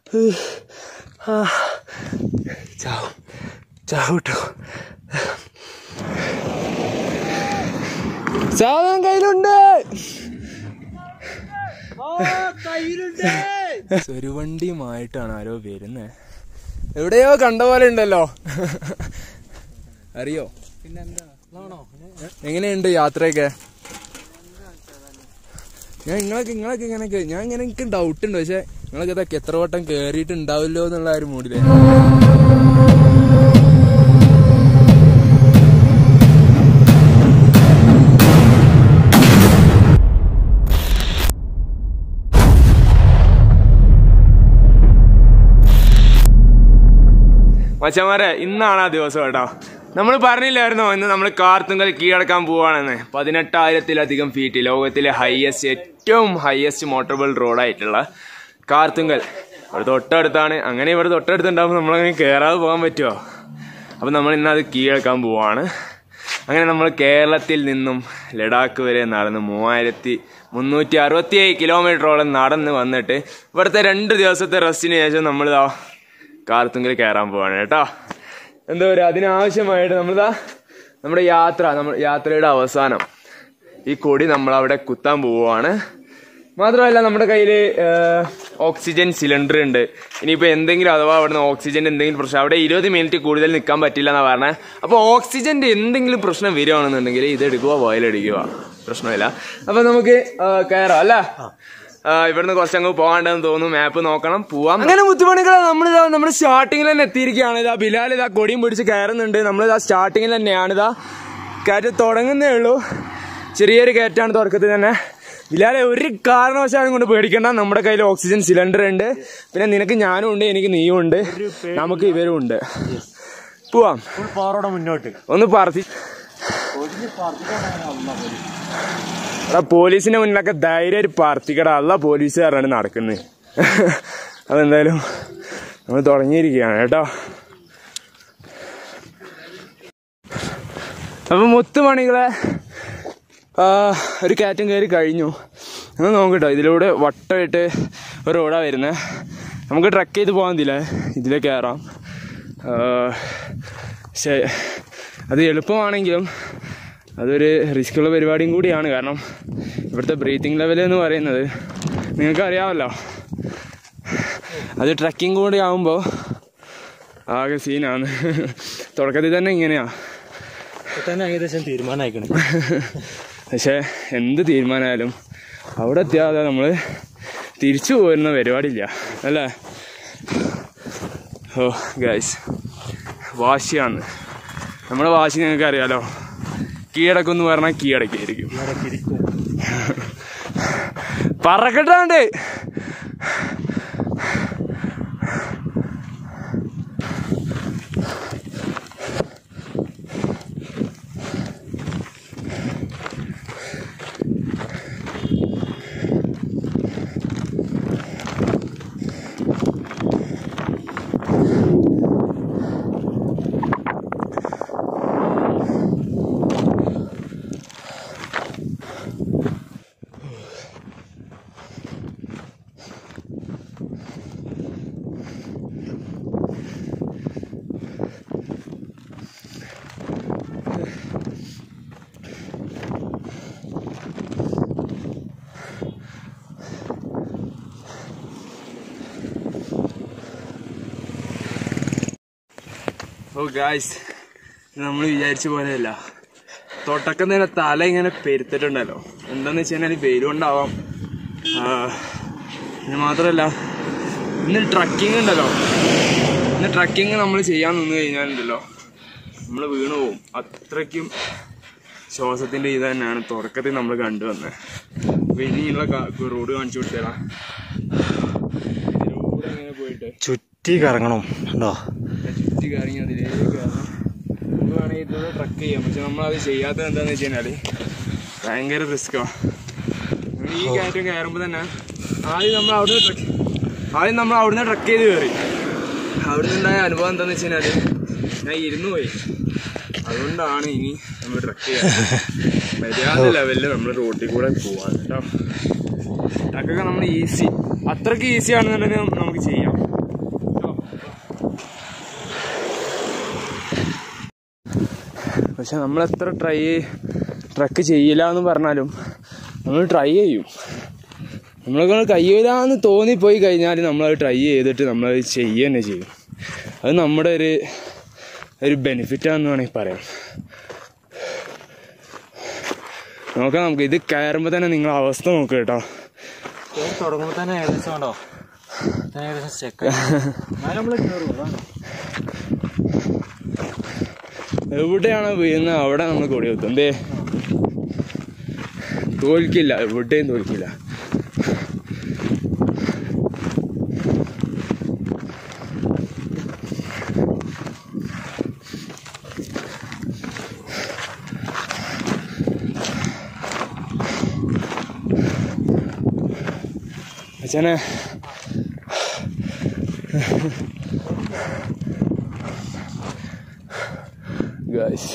ആ. ചാവും ചാവും കേട്ടോ സാധനം കയ്യിലുണ്ട് സ്വരുവണ്ടിയുമായിട്ടാണ് ആരോ വരുന്നത് എവിടെയോ കണ്ട പോലെ ഉണ്ടല്ലോ അറിയോ എങ്ങനെയുണ്ട് യാത്രയൊക്കെ ഞാൻ നിങ്ങളൊക്കെ നിങ്ങളൊക്കെ ഇങ്ങനെയൊക്കെ ഞാൻ ഇങ്ങനെ എനിക്ക് ഡൗട്ട് ഉണ്ട് പക്ഷെ നിങ്ങളൊക്കെ ഇതൊക്കെ എത്ര വട്ടം കേറിയിട്ടുണ്ടാവില്ലോ എന്നുള്ള ആ ഒരു മൂഡിലേ മച്ചന്മാരെ ഇന്നാണ് ആ ദിവസം കേട്ടോ നമ്മൾ പറഞ്ഞില്ലായിരുന്നോ ഇന്ന് നമ്മൾ കാർത്തുങ്കൽ കീഴടക്കാൻ പോവാണെന്ന് പതിനെട്ടായിരത്തിലധികം ഫീറ്റ് ലോകത്തിലെ ഹയസ്റ്റ് ഏറ്റവും ഹയസ്റ്റ് മോട്ടോറബിൾ റോഡായിട്ടുള്ള കാർത്തുങ്കൽ ഇവിടെ തൊട്ടടുത്താണ് അങ്ങനെ ഇവിടെ തൊട്ടടുത്തുണ്ടാകുമ്പോൾ നമ്മളങ്ങനെ കയറാതെ പോകാൻ പറ്റുമോ അപ്പം നമ്മൾ ഇന്ന് അത് കീഴടക്കാൻ പോവാണ് അങ്ങനെ നമ്മൾ കേരളത്തിൽ നിന്നും ലഡാക്ക് വരെ നടന്ന് മൂവായിരത്തി മുന്നൂറ്റി അറുപത്തി ഏഴ് കിലോമീറ്ററോളം നടന്ന് വന്നിട്ട് ഇവിടുത്തെ രണ്ട് ദിവസത്തെ റെസ്റ്റിന് ശേഷം നമ്മളിതാ കാർത്തുങ്കൽ കയറാൻ പോവാണ് കേട്ടോ എന്താ പറയുക അതിനാവശ്യമായിട്ട് നമ്മളിതാ നമ്മുടെ യാത്ര നമ്മൾ യാത്രയുടെ അവസാനം ഈ കൊടി നമ്മൾ അവിടെ കുത്താൻ പോവുകയാണ് മാത്രമല്ല നമ്മുടെ കയ്യിൽ ഓക്സിജൻ സിലിണ്ടർ ഉണ്ട് ഇനിയിപ്പോൾ എന്തെങ്കിലും അഥവാ അവിടുന്ന് ഓക്സിജൻ എന്തെങ്കിലും പ്രശ്നം അവിടെ ഇരുപത് മിനിറ്റ് കൂടുതൽ നിൽക്കാൻ പറ്റില്ല എന്നാണ് പറഞ്ഞത് അപ്പോൾ ഓക്സിജൻ്റെ എന്തെങ്കിലും പ്രശ്നം വരികയാണെന്നുണ്ടെങ്കിൽ ഇത് എടുക്കുക വയലടിക്കുക പ്രശ്നമില്ല അപ്പോൾ നമുക്ക് ആ, കയറാം അല്ലേ ആ, ഇവിടുന്ന് കുറച്ചങ്ങ് പോകാണ്ടെന്ന് തോന്നുന്നു മാപ്പ് നോക്കണം പോവാം അങ്ങനെ മുത്തുമണികളെ നമ്മളിതാ നമ്മുടെ സ്റ്റാർട്ടിങ്ങിൽ തന്നെ എത്തിയിരിക്കുകയാണ് ഇതാ ബിലാൽ ഇതാ കൊടിയും പിടിച്ച് കയറുന്നുണ്ട് നമ്മളിതാ സ്റ്റാർട്ടിങ്ങിൽ തന്നെയാണ് ഇതാ കയറ്റം തുടങ്ങുന്നേ ഉള്ളൂ ചെറിയൊരു കയറ്റാണ് തുടക്കത്തിൽ തന്നെ ബിലാലെ ഒരു കാരണവശാലും കൊണ്ട് പേടിക്കണ്ട നമ്മുടെ കയ്യിൽ ഓക്സിജൻ സിലിണ്ടർ ഉണ്ട് പിന്നെ നിനക്ക് ഞാനും ഉണ്ട് എനിക്ക് നീയും ഉണ്ട് നമുക്ക് ഇവരും ഉണ്ട് പോവാം പാറോടെ മുന്നോട്ട് ഒന്ന് പറത്തി എടാ പോലീസിന്റെ മുന്നിലൊക്കെ ധൈര്യം ഒരു പാർത്തിക്കട അല്ല പോലീസുകാരാണ് നടക്കുന്നത് അതെന്തായാലും നമ്മൾ തുടങ്ങിയിരിക്കുകയാണ് കേട്ടോ അപ്പൊ മുത്തുമണികളെ ആ, ഒരു കയറ്റം കയറി കഴിഞ്ഞു ഒന്ന് നോക്കട്ടോ ഇതിലൂടെ വട്ടമായിട്ട് ഒരു റോഡാ വരുന്നത് നമുക്ക് ട്രക്ക് ചെയ്ത് പോകാൻ ഇതിലെ ഇതിലെ കയറാം ആ, പക്ഷേ അത് എളുപ്പമാണെങ്കിലും അതൊരു റിസ്ക്കുള്ള പരിപാടിയും കൂടിയാണ് കാരണം ഇവിടുത്തെ ബ്രീത്തിങ് ലെവൽ എന്ന് പറയുന്നത് നിങ്ങൾക്ക് അറിയാമല്ലോ അത് ട്രക്കിംഗ് കൂടി ആകുമ്പോൾ ആകെ സീനാണ് തുടക്കത്തിൽ തന്നെ ഇങ്ങനെയാ ഇപ്പൊ തന്നെ ഏകദേശം തീരുമാനമായിക്കണേ പക്ഷേ എന്ത് തീരുമാനമായാലും അവിടെ എത്തിയാതെ നമ്മൾ തിരിച്ചു പോരുന്ന പരിപാടിയില്ല അല്ലേ ഓ ഗൈസ് വാശിയാണ് നമ്മുടെ വാശി നിങ്ങൾക്ക് അറിയാലോ കീഴടക്കുമെന്ന് പറഞ്ഞാൽ കീഴടക്കായിരിക്കും ഇവിടെ തിരിക്കും പറക്കട്ടാണ്ട് ഓ ഗായ്സ് നമ്മൾ വിചാരിച്ച പോലെയല്ല തൊട്ടക്കം തന്നെ തല ഇങ്ങനെ പെരുത്തിട്ടുണ്ടല്ലോ എന്താന്ന് വെച്ച് കഴിഞ്ഞാൽ വെയിൽ കൊണ്ടാവാം ആ, പിന്നെ മാത്രമല്ല ഇന്ന് ട്രക്കിംഗ് ഉണ്ടല്ലോ ഇന്ന് ട്രക്കിംഗ് നമ്മൾ ചെയ്യാൻ നിന്ന് കഴിഞ്ഞാലുണ്ടല്ലോ നമ്മൾ വീണു പോവും അത്രയ്ക്കും ശ്വാസത്തിന്റെ ഇത് തന്നെയാണ് തുടക്കത്തിൽ നമ്മൾ കണ്ടുവന്നത് അപ്പൊ ഇനിയുള്ള റോഡ് കാണിച്ചു കൊടുത്തരാ ഇതിലൂടെ ഇങ്ങനെ പോയിട്ട് ചുറ്റി കറങ്ങണം ഉണ്ടോ ചുറ്റി കറങ്ങി അതിലേക്ക് കയറണം നമുക്ക് വേണമെങ്കിൽ ഇതിലൂടെ ട്രക്ക് ചെയ്യാം പക്ഷെ നമ്മളത് ചെയ്യാത്തത് എന്താണെന്ന് വെച്ച് കഴിഞ്ഞാൽ ഭയങ്കര റിസ്ക്കാണ് ഈ കയറ്റം കയറുമ്പോൾ തന്നെ ആദ്യം നമ്മൾ അവിടുന്ന് ട്രക്ക് ആദ്യം നമ്മൾ അവിടുന്ന് ട്രക്ക് ചെയ്ത് കയറി അവിടുന്ന് ഉണ്ടായ അനുഭവം എന്താണെന്ന് വെച്ച് കഴിഞ്ഞാൽ ഞാൻ ഇരുന്ന് പോയി അതുകൊണ്ടാണ് ഇനി നമ്മൾ ട്രക്ക് ചെയ്യാൻ മര്യാദ ലെവലിൽ നമ്മൾ റോഡിൽ കൂടെ പോവാൻ കേട്ടോ ട്രക്കൊക്കെ നമ്മൾ ഈസി അത്രയ്ക്ക് ഈസി ആണെന്നുണ്ടെങ്കിൽ നമുക്ക് ചെയ്യാം പക്ഷെ നമ്മൾ എത്ര ട്രൈ ട്രക്ക് ചെയ്യില്ല എന്ന് പറഞ്ഞാലും നമ്മൾ ട്രൈ ചെയ്യും നമ്മളെ കഴിയില്ല എന്ന് തോന്നിപ്പോയി കഴിഞ്ഞാൽ നമ്മളത് ട്രൈ ചെയ്തിട്ട് നമ്മളത് ചെയ്യുക തന്നെ ചെയ്യും അത് നമ്മുടെ ഒരു ഒരു ബെനിഫിറ്റാന്ന് വേണമെങ്കിൽ പറയാം നോക്കാം നമുക്ക് ഇത് കയറുമ്പോൾ തന്നെ നിങ്ങളെ അവസ്ഥ നോക്കുക കേട്ടോ കേറി തുടങ്ങുമ്പോ തന്നെ ഏകദേശം ഉണ്ടോ തന്നെ ഏകദേശം സ്റ്റെക്ക് എന്നാലും നമ്മള് കയറും അതാണ് എവിടെയാണോ വീഴുന്നത് അവിടെ നമ്മൾ കൊടി വെക്കും എന്തേ തോൽക്കില്ല എവിടെയും തോൽക്കില്ല അച്ഛനെ ഗൈസ്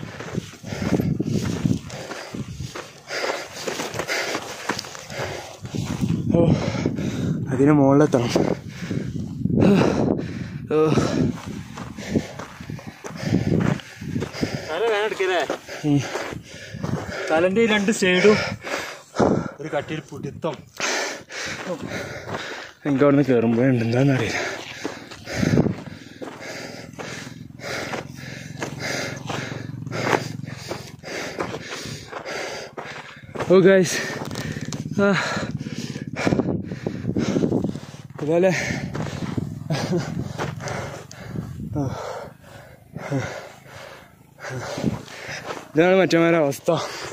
ഓ അതിന് മുകളിലെത്തണം ഓ തല വേണം എടുക്കല്ലേ തലന്റെ ഈ രണ്ട് സൈഡും ഒരു കട്ടിയിൽ പിടുത്തം എനിക്ക് അവിടെ നിന്ന് കയറുമ്പോഴുണ്ട് എന്താണെന്നറിയില്ല ഓ ഗൈസ് ഇതല്ലേ ഇതാണ് മറ്റന്മാരുടെ അവസ്ഥ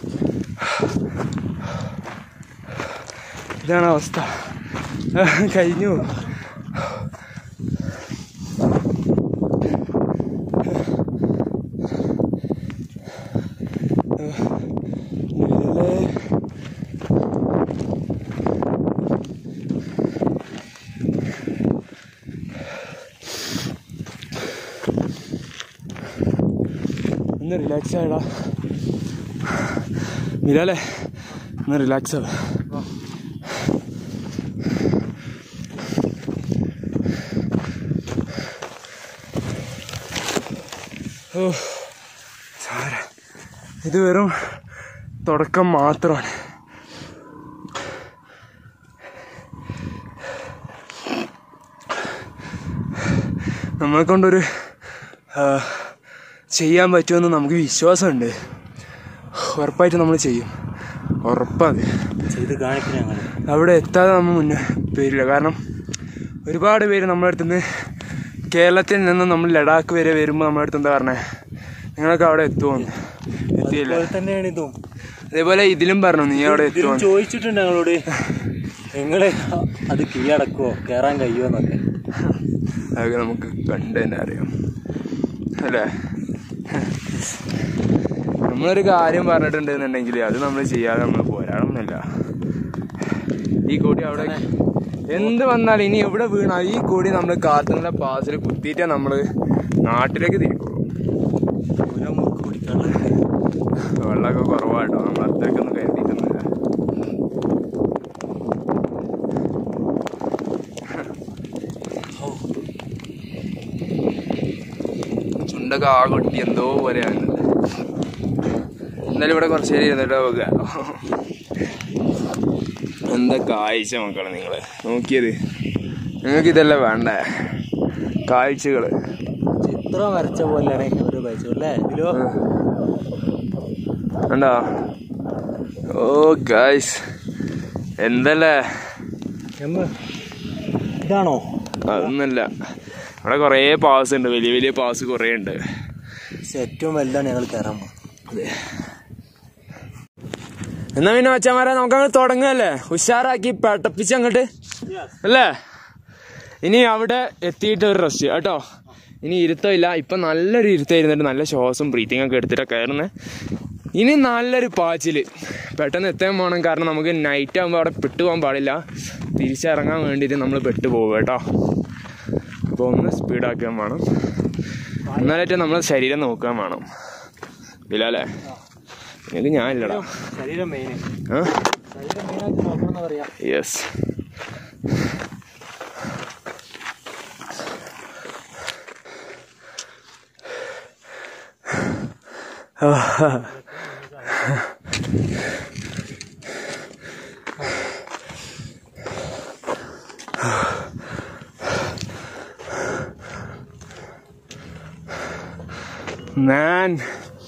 ഇതാണ് അവസ്ഥ കഴിഞ്ഞു ഇതിലെ ഒന്ന് റിലാക്സ് ആയടാ മിലാലേ ഒന്ന് റിലാക്സ് ആവാ ഓ സാര ഇത് വെറും തുടക്കം മാത്രമാണ് നമ്മളെ കൊണ്ടൊരു ആ, ചെയ്യാൻ പറ്റുമെന്ന് നമുക്ക് വിശ്വാസമുണ്ട് ഉറപ്പായിട്ട് നമ്മൾ ചെയ്യും ഉറപ്പാണ് ചെയ്ത് കാണിക്കണം ഞങ്ങൾ അവിടെ എത്താതെ നമ്മൾ മുന്നേ വരില്ല കാരണം ഒരുപാട് പേര് നമ്മുടെ അടുത്ത് നിന്ന് കേരളത്തിൽ നിന്ന് നമ്മൾ ലഡാക്ക് വരെ വരുമ്പോൾ നമ്മുടെ അടുത്ത് എന്താ പറഞ്ഞേ നിങ്ങളൊക്കെ അവിടെ എത്തുമെന്ന് എത്തിയില്ല അതുപോലെ തന്നെയാണ് ഇതും അതേപോലെ ഇതിലും പറഞ്ഞു നീ അവിടെ ഇതിലും എത്തുമെന്ന് ചോദിച്ചിട്ടുണ്ട് ഞങ്ങളോട് നിങ്ങള് അത് കീഴടക്കുവോ കേറാൻ കഴിയുമോ എന്നൊക്കെ അതൊക്കെ നമുക്ക് കണ്ട് തന്നെ അറിയാം അല്ലേ നമ്മളൊരു കാര്യം പറഞ്ഞിട്ടുണ്ടെന്നുണ്ടെങ്കിൽ അത് നമ്മൾ ചെയ്യാതെ നമ്മൾ പോരാടണമെന്നില്ല ഈ കൊടി അവിടെ എന്ത് വന്നാലും ഇനി എവിടെ വീണാ ഈ കൊടി നമ്മൾ കാത്തുനിന്ന പാസിൽ കുത്തിയിട്ടേ നമ്മൾ നാട്ടിലേക്ക് തിരിക്കുള്ളൂ ഓരോ മുക്ക് കുടിക്കാനുള്ള വെള്ളമൊക്കെ കുറവാട്ടോ നമ്മൾ അത്രയ്ക്കൊന്നും കരുതിയിട്ടൊന്നുമില്ല ചുണ്ടൊക്കെ ആ കൊട്ടി എന്തോ പോലെയാണ് എന്നാലും ഇവിടെ കുറച്ച് നേരം ഇരുന്നിട്ട് നോക്കുക എന്താ കാഴ്ച മക്കളെ നിങ്ങള് നോക്കിയത് നിങ്ങൾക്ക് ഇതല്ല വേണ്ടേ കാഴ്ചകള് ചിത്രം വരച്ച പോലെയാണ് ഓരോ കാഴ്ചകൾ അല്ലേ ഇതിലോ കണ്ടോ ഓ ഗായ്സ് എന്തല്ലേ എമ്മ ഇതാണോ അതൊന്നല്ല അവിടെ കുറേ പാസ് ഉണ്ട് വലിയ വലിയ പാസ് കുറേ ഉണ്ട് പക്ഷെ ഏറ്റവും വലുതാണ് ഞങ്ങൾ കയറാൻ പോകുന്നത് അതെ എന്നാ പിന്നെ മച്ചാമാരെ നമുക്ക് അങ്ങോട്ട് തുടങ്ങുകയല്ലേ ഉഷാറാക്കി പെട്ടപ്പിച്ച് അങ്ങോട്ട് അല്ലേ ഇനി അവിടെ എത്തിയിട്ട് ഒരു റെസ്റ്റ് കേട്ടോ ഇനി ഇരുത്തമില്ല ഇപ്പം നല്ലൊരു ഇരുത്തം ഇരുന്നിട്ട് നല്ല ശ്വാസം ബ്രീത്തിങ് ഒക്കെ എടുത്തിട്ടാണ് കയറുന്നത് ഇനി നല്ലൊരു പാച്ചിൽ പെട്ടെന്ന് എത്താൻ പോകണം കാരണം നമുക്ക് നൈറ്റ് ആകുമ്പോൾ അവിടെ പെട്ടുപോകാൻ പാടില്ല തിരിച്ചിറങ്ങാൻ വേണ്ടിയിട്ട് നമ്മൾ പെട്ടു പോകും കേട്ടോ അപ്പോൾ ഒന്ന് സ്പീഡാക്കാൻ വേണം എന്നാലേറ്റവും നമ്മളെ ശരീരം നോക്കാൻ വേണം ഇല്ലല്ലേ ഇത് ഞാനില്ലടാ ശരീരം മെയിൻ ആ ശരീരം മെയിനായിട്ട് നോക്കണം എന്ന് പറയാം yes Man,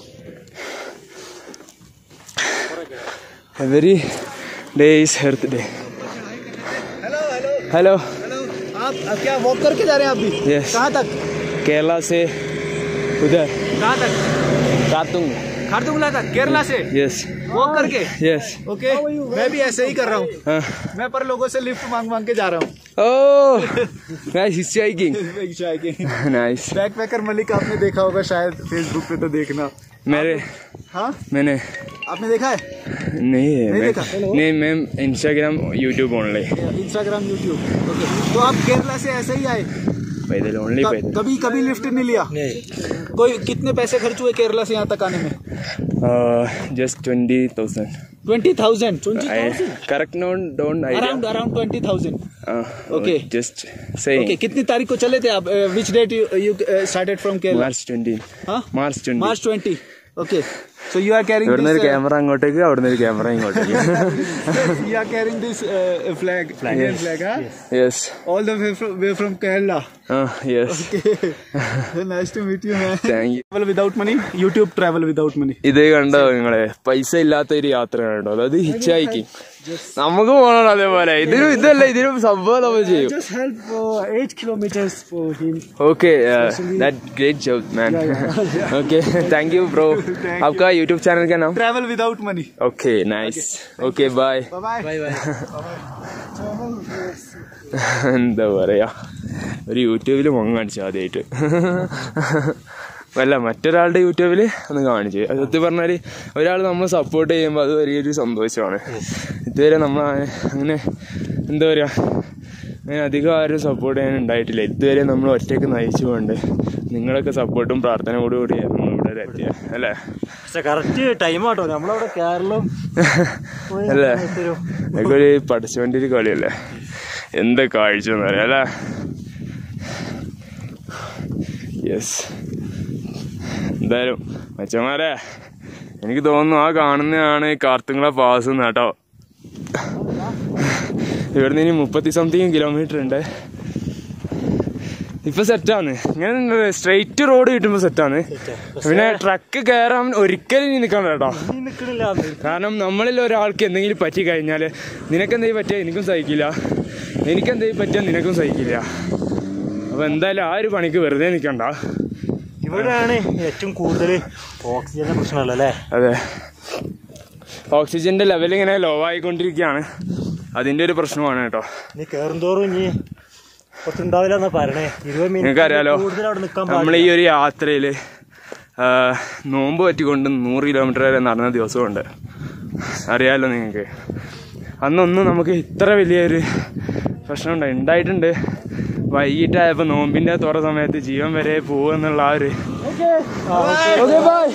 every day is Earth Day. Hello hello Hello, hello आप आप क्या वॉक करके जा रहे हैं आप भी Yes. कहाँ तक Kerala से उधर कहाँ तक कातुंग खारदुंगला तक केरला से Yes, वॉक करके yes. ओके मैं भी ऐसे ही कर रहा हूँ हाँ. मैं पर लोगों से लिफ्ट मांग मांग के जा रहा हूँ Oh, nice hitchhiking. Nice. Backpacker Malik आपने देखा होगा शायद फेसबुक पे तो देखना मेरे हाँ मैंने आपने देखा है नहीं है नहीं मैं देखा? नहीं मैं Instagram YouTube only Instagram YouTube okay तो आप केरला से ऐसे ही आए पैदल ओनली क- पैदल कभी कभी लिफ्ट नहीं लिया कोई कितने पैसे खर्च हुए केरला से यहाँ तक आने में just twenty thousand twenty thousand correct no don't around around twenty thousand Okay. Just okay saying कितनी तारीख को चले थे आप which date you started from Kerala March twenty हाँ March twenty March twenty okay so you are carrying ഇവിടുന്ന് ഒരു camera അങ്ങോട്ടേക്ക് അവിടുന്ന് ഒരു ക്യാമറ ഇങ്ങോട്ടേക്ക് you are carrying this uh, flag Indian flag huh? Yes all the way from, way from Kerala yes okay nice to meet you man thank you travel without money YouTube travel without money ഇത് കണ്ടോ നിങ്ങളെ പൈസ ഇല്ലാത്ത ഒരു യാത്ര കണ്ടോ അത് ഹിച്ചായിക്ക് നമുക്ക് പോകണം അതേപോലെ ഇതിന് ഇതല്ല ഇതിന് സംഭവം നമ്മൾ ചെയ്യും just help uh, 8 kilometers for him okay that great job man okay thank you bro आपका यूट्यूब चैनल का नाम travel without money okay nice okay bye bye bye bye bye എന്താ പറയാ ഒരു യൂട്യൂബിൽ മുഖം കാണിച്ചു ആദ്യമായിട്ട് അല്ല മറ്റൊരാളുടെ യൂട്യൂബിൽ ഒന്ന് കാണിച്ചു അത് സത്യം പറഞ്ഞാൽ ഒരാൾ നമ്മൾ സപ്പോർട്ട് ചെയ്യുമ്പോൾ അത് വലിയൊരു സന്തോഷമാണ് ഇതുവരെ നമ്മൾ അങ്ങനെ എന്താ പറയുക അങ്ങനെ അധികം ആരും സപ്പോർട്ട് ചെയ്യാൻ ഉണ്ടായിട്ടില്ല ഇതുവരെ നമ്മൾ ഒറ്റയ്ക്ക് നയിച്ചു കൊണ്ട് നിങ്ങളൊക്കെ സപ്പോർട്ടും പ്രാർത്ഥനയോടും കൂടിയാണ് നമ്മൾ ഇവിടെ വരെ എത്തിയത് അല്ലേ പക്ഷെ കറക്റ്റ് ടൈം ആട്ടോ നമ്മളവിടെ കേരളം അല്ലേ ഇതൊക്കെ ഒരു പഠിച്ചോൻ്റെ ഒരു കളിയല്ലേ എന്താ കാഴ്ച എന്ന് പറയാം അല്ലേ യെസ് എന്തായാലും മച്ചന്മാരെ എനിക്ക് തോന്നുന്നു ആ കാണുന്നതാണ് കാർത്തുങ്ങളെ പാസ് കേട്ടോ ഇവിടുന്ന് ഇനി മുപ്പത്തി സംതിങ് കിലോമീറ്റർ ഉണ്ട് ഇപ്പൊ സെറ്റാണ് ഇങ്ങനെ സ്ട്രെയിറ്റ് റോഡ് കിട്ടുമ്പോ സെറ്റാണ് പിന്നെ ട്രക്ക് കയറാൻ ഒരിക്കലും ഇനി നിൽക്കണം കേട്ടോ നീ നിക്കണില്ല കാരണം നമ്മളിൽ ഒരാൾക്ക് എന്തെങ്കിലും പറ്റി കഴിഞ്ഞാൽ നിനക്കെന്തെങ്കിലും പറ്റിയാൽ എനിക്കും സഹിക്കില്ല എനിക്കെന്തെങ്കിലും പറ്റിയാൽ നിനക്കും സഹിക്കില്ല അപ്പോൾ എന്തായാലും ആ ഒരു പണിക്ക് വെറുതെ നിൽക്കണ്ട ഇവിടെയാണ് ഏറ്റവും കൂടുതൽ ഓക്സിജന്റെ പ്രശ്നമല്ല അല്ലേ അതെ ഓക്സിജന്റെ ലെവൽ ഇങ്ങനെ ലോ ആയിക്കൊണ്ടിരിക്കുകയാണ് അതിന്റെ ഒരു പ്രശ്നമാണ് കേട്ടോ നീ കയറുന്തോറും ഇനി കുറച്ചുണ്ടാവില്ല എന്നാ പറയണേ ഇരുപത് നിങ്ങൾക്കറിയാലോ കൂടുതൽ അവിടെ നിൽക്കാൻ നമ്മൾ ഈ ഒരു യാത്രയിൽ നോമ്പ് പറ്റിക്കൊണ്ട് നൂറ് കിലോമീറ്റർ വരെ നടന്ന ദിവസമുണ്ട് അറിയാലോ നിങ്ങൾക്ക് അന്നൊന്നും നമുക്ക് ഇത്ര വലിയൊരു പ്രശ്നം ഉണ്ടായി ഉണ്ടായിട്ടുണ്ട് വൈകിട്ടായപ്പോൾ നോമ്പിൻ്റെ തുറ സമയത്ത് ജീവൻ വരെ പോകുമെന്നുള്ള ആ ഒരു ഓക്കെ ബൈ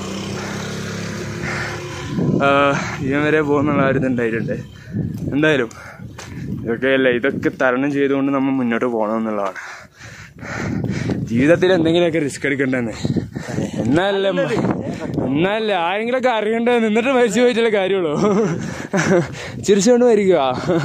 ജീവൻ വരെ പോകുന്നുള്ള ആ ഒരു ഇതുണ്ടായിട്ടുണ്ട് എന്തായാലും ഇതൊക്കെ അല്ലേ ഇതൊക്കെ തരണം ചെയ്തുകൊണ്ട് നമ്മൾ മുന്നോട്ട് പോകണം എന്നുള്ളതാണ് ജീവിതത്തിൽ എന്തെങ്കിലുമൊക്കെ റിസ്ക് എടുക്കണ്ടെന്ന് എന്നാലല്ലേ എന്നാലല്ലേ ആരെങ്കിലൊക്കെ അറിയണ്ടേ നിന്നിട്ട് മരിച്ചു പോയിട്ടല്ലേ കാര്യമുള്ളൂ ചിരിച്ചുകൊണ്ട് മരിക്കുക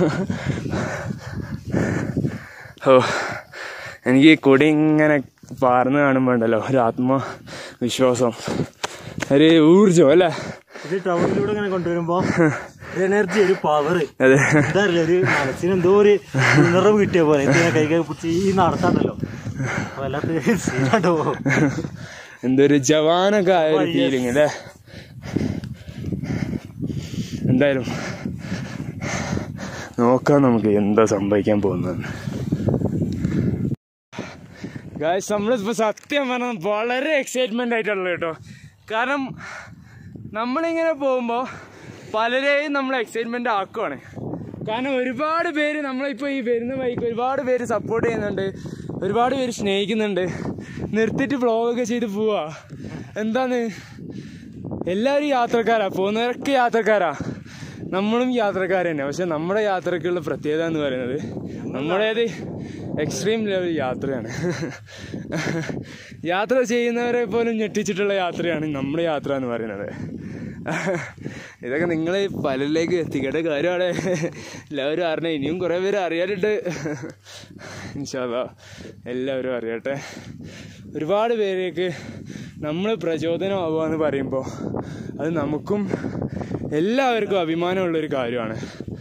ഓ എനിക്ക് ഈ കൊടി ഇങ്ങനെ പാർന്ന് കാണുമ്പോൾ ഉണ്ടല്ലോ ഒരു ആത്മവിശ്വാസം ഒരു ഊർജം അല്ലേ ഇത് ടൗണിലൂടെ ഇങ്ങനെ കൊണ്ടുവരുമ്പോ ഒരു എനർജി ഒരു പവർ അതെ എന്താ അറിയില്ല ഒരു മനസ്സിന് എന്തോ ഒരു ഉണർവ് കിട്ടിയ പോലെ ഇതിനെ കൈകാര്യം പിടിച്ച് ഈ നടത്താണ്ടല്ലോ വല്ലാത്ത സീനാട്ടോ എന്തൊരു ജവാനൊക്കെ ആയ ഒരു ഫീലിംഗ് അല്ലേ എന്തായാലും നോക്കാം നമുക്ക് എന്താ സംഭവിക്കാൻ പോകുന്നത് ഗായ്സ് നമ്മളിപ്പോ സത്യം പറഞ്ഞാൽ വളരെ എക്സൈറ്റ്മെന്റ് ആയിട്ടുള്ളത് കേട്ടോ കാരണം നമ്മളിങ്ങനെ പോകുമ്പോൾ പലരെയും നമ്മൾ എക്സൈറ്റ്മെന്റ് ആക്കുവാണ് കാരണം ഒരുപാട് പേര് നമ്മളിപ്പോൾ ഈ വരുന്ന വഴിക്ക് ഒരുപാട് പേര് സപ്പോർട്ട് ചെയ്യുന്നുണ്ട് ഒരുപാട് പേര് സ്നേഹിക്കുന്നുണ്ട് നിർത്തിയിട്ട് വ്ളോഗൊക്കെ ചെയ്ത് പോവാ എന്താണ് എല്ലാവരും യാത്രക്കാരാ പോകുന്നവരൊക്കെ യാത്രക്കാരാ നമ്മളും യാത്രക്കാർ തന്നെ പക്ഷെ നമ്മുടെ യാത്രക്കുള്ള പ്രത്യേകത എന്ന് പറയുന്നത് നമ്മുടേത് എക്സ്ട്രീം ലെവൽ യാത്രയാണ് യാത്ര ചെയ്യുന്നവരെ പോലും ഞെട്ടിച്ചിട്ടുള്ള യാത്രയാണ് നമ്മുടെ യാത്ര എന്ന് പറയുന്നത് ഇതൊക്കെ നിങ്ങൾ പലരിലേക്ക് എത്തിക്കേണ്ട കാര്യമാണ് എല്ലാവരും അറിഞ്ഞ ഇനിയും കുറേ പേര് അറിയാനുണ്ട് ഇൻഷാല്ല എല്ലാവരും അറിയട്ടെ ഒരുപാട് പേരേക്ക് നമ്മൾ പ്രചോദനമാവുക എന്ന് പറയുമ്പോൾ അത് നമുക്കും എല്ലാവർക്കും അഭിമാനമുള്ളൊരു കാര്യമാണ്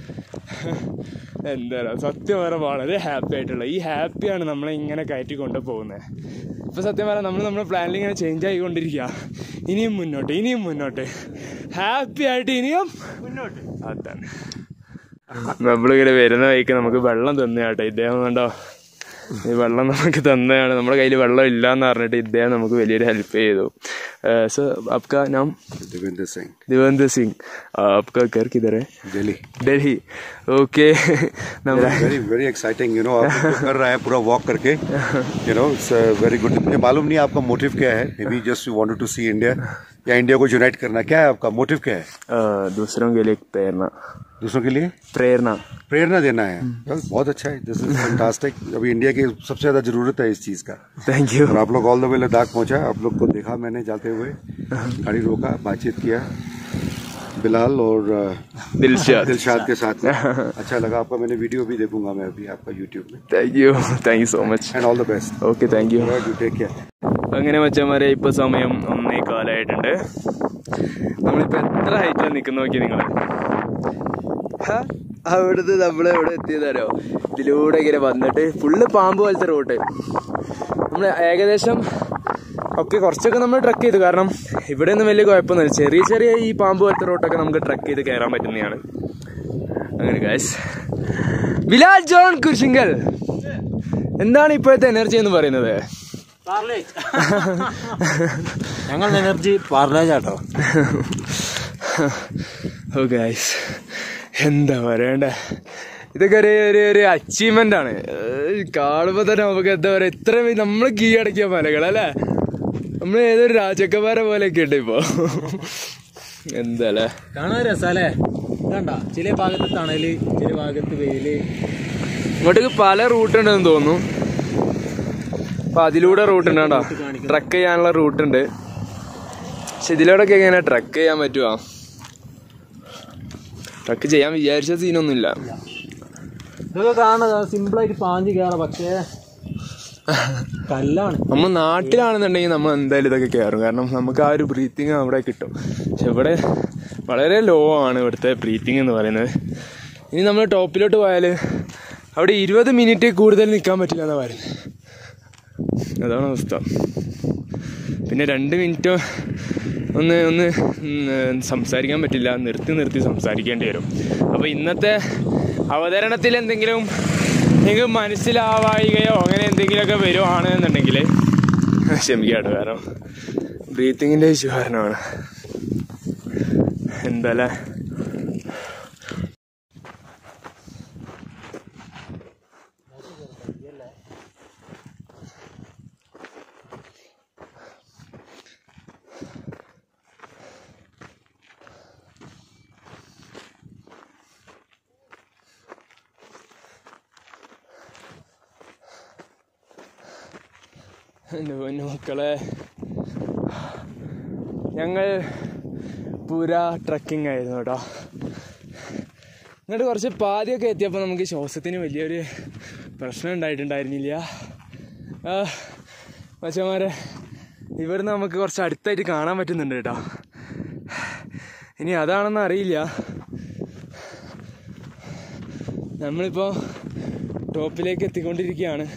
എന്താ പറയുക സത്യം പറയാൻ വളരെ ഹാപ്പി ആയിട്ടുള്ള ഈ ഹാപ്പിയാണ് നമ്മളെ ഇങ്ങനെ കയറ്റി കൊണ്ടുപോകുന്നത് ഇപ്പം സത്യം പറയാം നമ്മൾ നമ്മുടെ പ്ലാനിൽ ഇങ്ങനെ ചേഞ്ച് ആയിക്കൊണ്ടിരിക്കുക ഇനിയും മുന്നോട്ട് ഇനിയും മുന്നോട്ട് ഹാപ്പി ആയിട്ട് ഇനിയും മുന്നോട്ട് അതാണ് നമ്മളിങ്ങനെ വരുന്ന വഴിക്ക് നമുക്ക് വെള്ളം തന്നെയാട്ടോ ഇദ്ദേഹം കണ്ടോ ഈ വെള്ളം നമുക്ക് തന്നെയാണ് നമ്മുടെ കയ്യിൽ വെള്ളം ഇല്ല എന്ന് പറഞ്ഞിട്ട് ഇദ്ദേഹം നമുക്ക് വലിയൊരു ഹെൽപ്പ് ചെയ്തു സോ आपका नाम देवेंद्र सिंह देवेंद्र सिंह आपका घर किधर है Delhi Delhi okay very very exciting you know आप जो कर रहे हैं पूरा वॉक करके you know it's very good मुझे मालूम नहीं आपका मोटिव क्या है maybe just you wanted to see India या इंडिया को यूनाइट करना क्या है आपका मोटिव क्या है दूसरों के लिए प्रेरणा दूसरों के लिए प्रेरणा प्रेरणा देना है Well, बहुत अच्छा है दिस इज फैंटास्टिक अभी इंडिया की सबसे ज्यादा जरूरत है इस चीज का थैंक यू और आप लोग ऑल द वे लद्दाख पहुंचा आप लोग को देखा मैंने जाते हुए गाड़ी रोका बातचीत किया बिलाल और uh, दिलशाद दिलशाद के साथ में अच्छा लगा आपका मैंने वीडियो भी देखूंगा मैं अभी आपका यूट्यूब में thank you thank you so much and all the best okay thank you you take care അങ്ങനെ മച്ചന്മാരെ ഇപ്പൊ സമയം ഒന്നേ കാലായിട്ടുണ്ട് നമ്മളിപ്പോ എത്ര ഹൈറ്റിലാണ് നിൽക്കുന്ന നോക്കി നിങ്ങൾ അവിടുന്ന് നമ്മൾ എവിടെ എത്തിയതാരോ ഇതിലൂടെ ഇങ്ങനെ വന്നിട്ട് ഫുള്ള് പാമ്പ് പോലത്തെ റോഡ് നമ്മൾ ഏകദേശം ഒക്കെ കുറച്ചൊക്കെ നമ്മൾ ട്രക്ക് ചെയ്തു കാരണം ഇവിടെ ഒന്നും വലിയ കുഴപ്പമൊന്നുമില്ല ചെറിയ ചെറിയ ഈ പാമ്പ് പോലത്തെ റോട്ടൊക്കെ നമുക്ക് ട്രക്ക് ചെയ്ത് കയറാൻ പറ്റുന്നതാണ് അങ്ങനെ ഗായ്സ് ബിലാൽ ജോൺ കുരിശിങ്കൽ എന്താണ് ഇപ്പോഴത്തെ എനർജി എന്ന് പറയുന്നത് പാർലേജ് ഞങ്ങളുടെ എനർജി പാർലേജ് ആട്ടോ ഓ ഗൈസ് എന്താ പറയണ്ടേ ഇതൊക്കെ ഒരു ഒരു ഒരു അച്ചീവ്മെന്റ് ആണ് ഏഹ് കാണുമ്പോ തന്നെ നമുക്ക് എന്താ പറയാ ഇത്ര നമ്മൾ കീഴടക്കിയ മലകൾ അല്ലേ നമ്മൾ ഏതൊരു രാജക്കന്മാരെ പോലെയൊക്കെ ഉണ്ട് ഇപ്പോ എന്താ അല്ലേ കാണാൻ രസാലേ കണ്ട ചില ഭാഗത്ത് തണല് ചില ഭാഗത്ത് വെയില് ഇങ്ങോട്ടേക്ക് പല റൂട്ട് ഉണ്ടെന്ന് തോന്നുന്നു അപ്പൊ അതിലൂടെ റൂട്ട് ഉണ്ട് കേട്ടോ ട്രക്ക് ചെയ്യാനുള്ള റൂട്ട് ഉണ്ട് പക്ഷെ ഇതിലൂടെയൊക്കെ എങ്ങനെ ട്രക്ക് ചെയ്യാൻ പറ്റുമോ ട്രക്ക് ചെയ്യാൻ വിചാരിച്ച സീനൊന്നുമില്ല ഇതൊക്കെ കാണുന്നത് സിമ്പിളായിട്ട് പാഞ്ഞ് കയറാം പക്ഷേ കല്ലാണ് നമ്മൾ നാട്ടിലാണെന്നുണ്ടെങ്കിൽ നമ്മൾ എന്തായാലും ഇതൊക്കെ കയറും കാരണം നമുക്ക് ആ ഒരു ബ്രീത്തിങ് അവിടെ കിട്ടും പക്ഷെ ഇവിടെ വളരെ ലോ ആണ് ഇവിടുത്തെ ബ്രീത്തിങ് എന്ന് പറയുന്നത് ഇനി നമ്മൾ ടോപ്പിലോട്ട് പോയാൽ അവിടെ ഇരുപത് മിനിറ്റ് കൂടുതൽ നിൽക്കാൻ പറ്റില്ല എന്നാണ് പറയുന്നത് അതാണ് അവസ്ഥ പിന്നെ രണ്ട് മിനിറ്റ് ഒന്ന് ഒന്ന് ഉം, സംസാരിക്കാൻ പറ്റില്ല നിർത്തി നിർത്തി സംസാരിക്കേണ്ടി വരും അപ്പോൾ ഇന്നത്തെ അവതരണത്തിൽ എന്തെങ്കിലും നിങ്ങൾക്ക് മനസ്സിലാവായികയോ അങ്ങനെ എന്തെങ്കിലുമൊക്കെ വരുവാണ് എന്നുണ്ടെങ്കിൽ ക്ഷമിക്കാട്ടോ കാരണം ബ്രീത്തിങ്ങിൻ്റെ ഇഷ്യൂ കാരണമാണ് എന്താല്ലേ എൻ്റെ പൊന്നു മക്കളെ ഞങ്ങൾ പുര ട്രക്കിംഗ് ആയിരുന്നു കേട്ടോ എന്നിട്ട് കുറച്ച് പാതിയൊക്കെ എത്തിയപ്പോൾ നമുക്ക് ശ്വാസത്തിന് വലിയൊരു പ്രശ്നം ഉണ്ടായിട്ടുണ്ടായിരുന്നില്ല ആ, മച്ചന്മാരെ ഇവിടുന്ന് നമുക്ക് കുറച്ച് അടുത്തായിട്ട് കാണാൻ പറ്റുന്നുണ്ട് കേട്ടോ ഇനി അതാണെന്ന് അറിയില്ല നമ്മളിപ്പോൾ ടോപ്പിലേക്ക് എത്തിക്കൊണ്ടിരിക്കുകയാണ്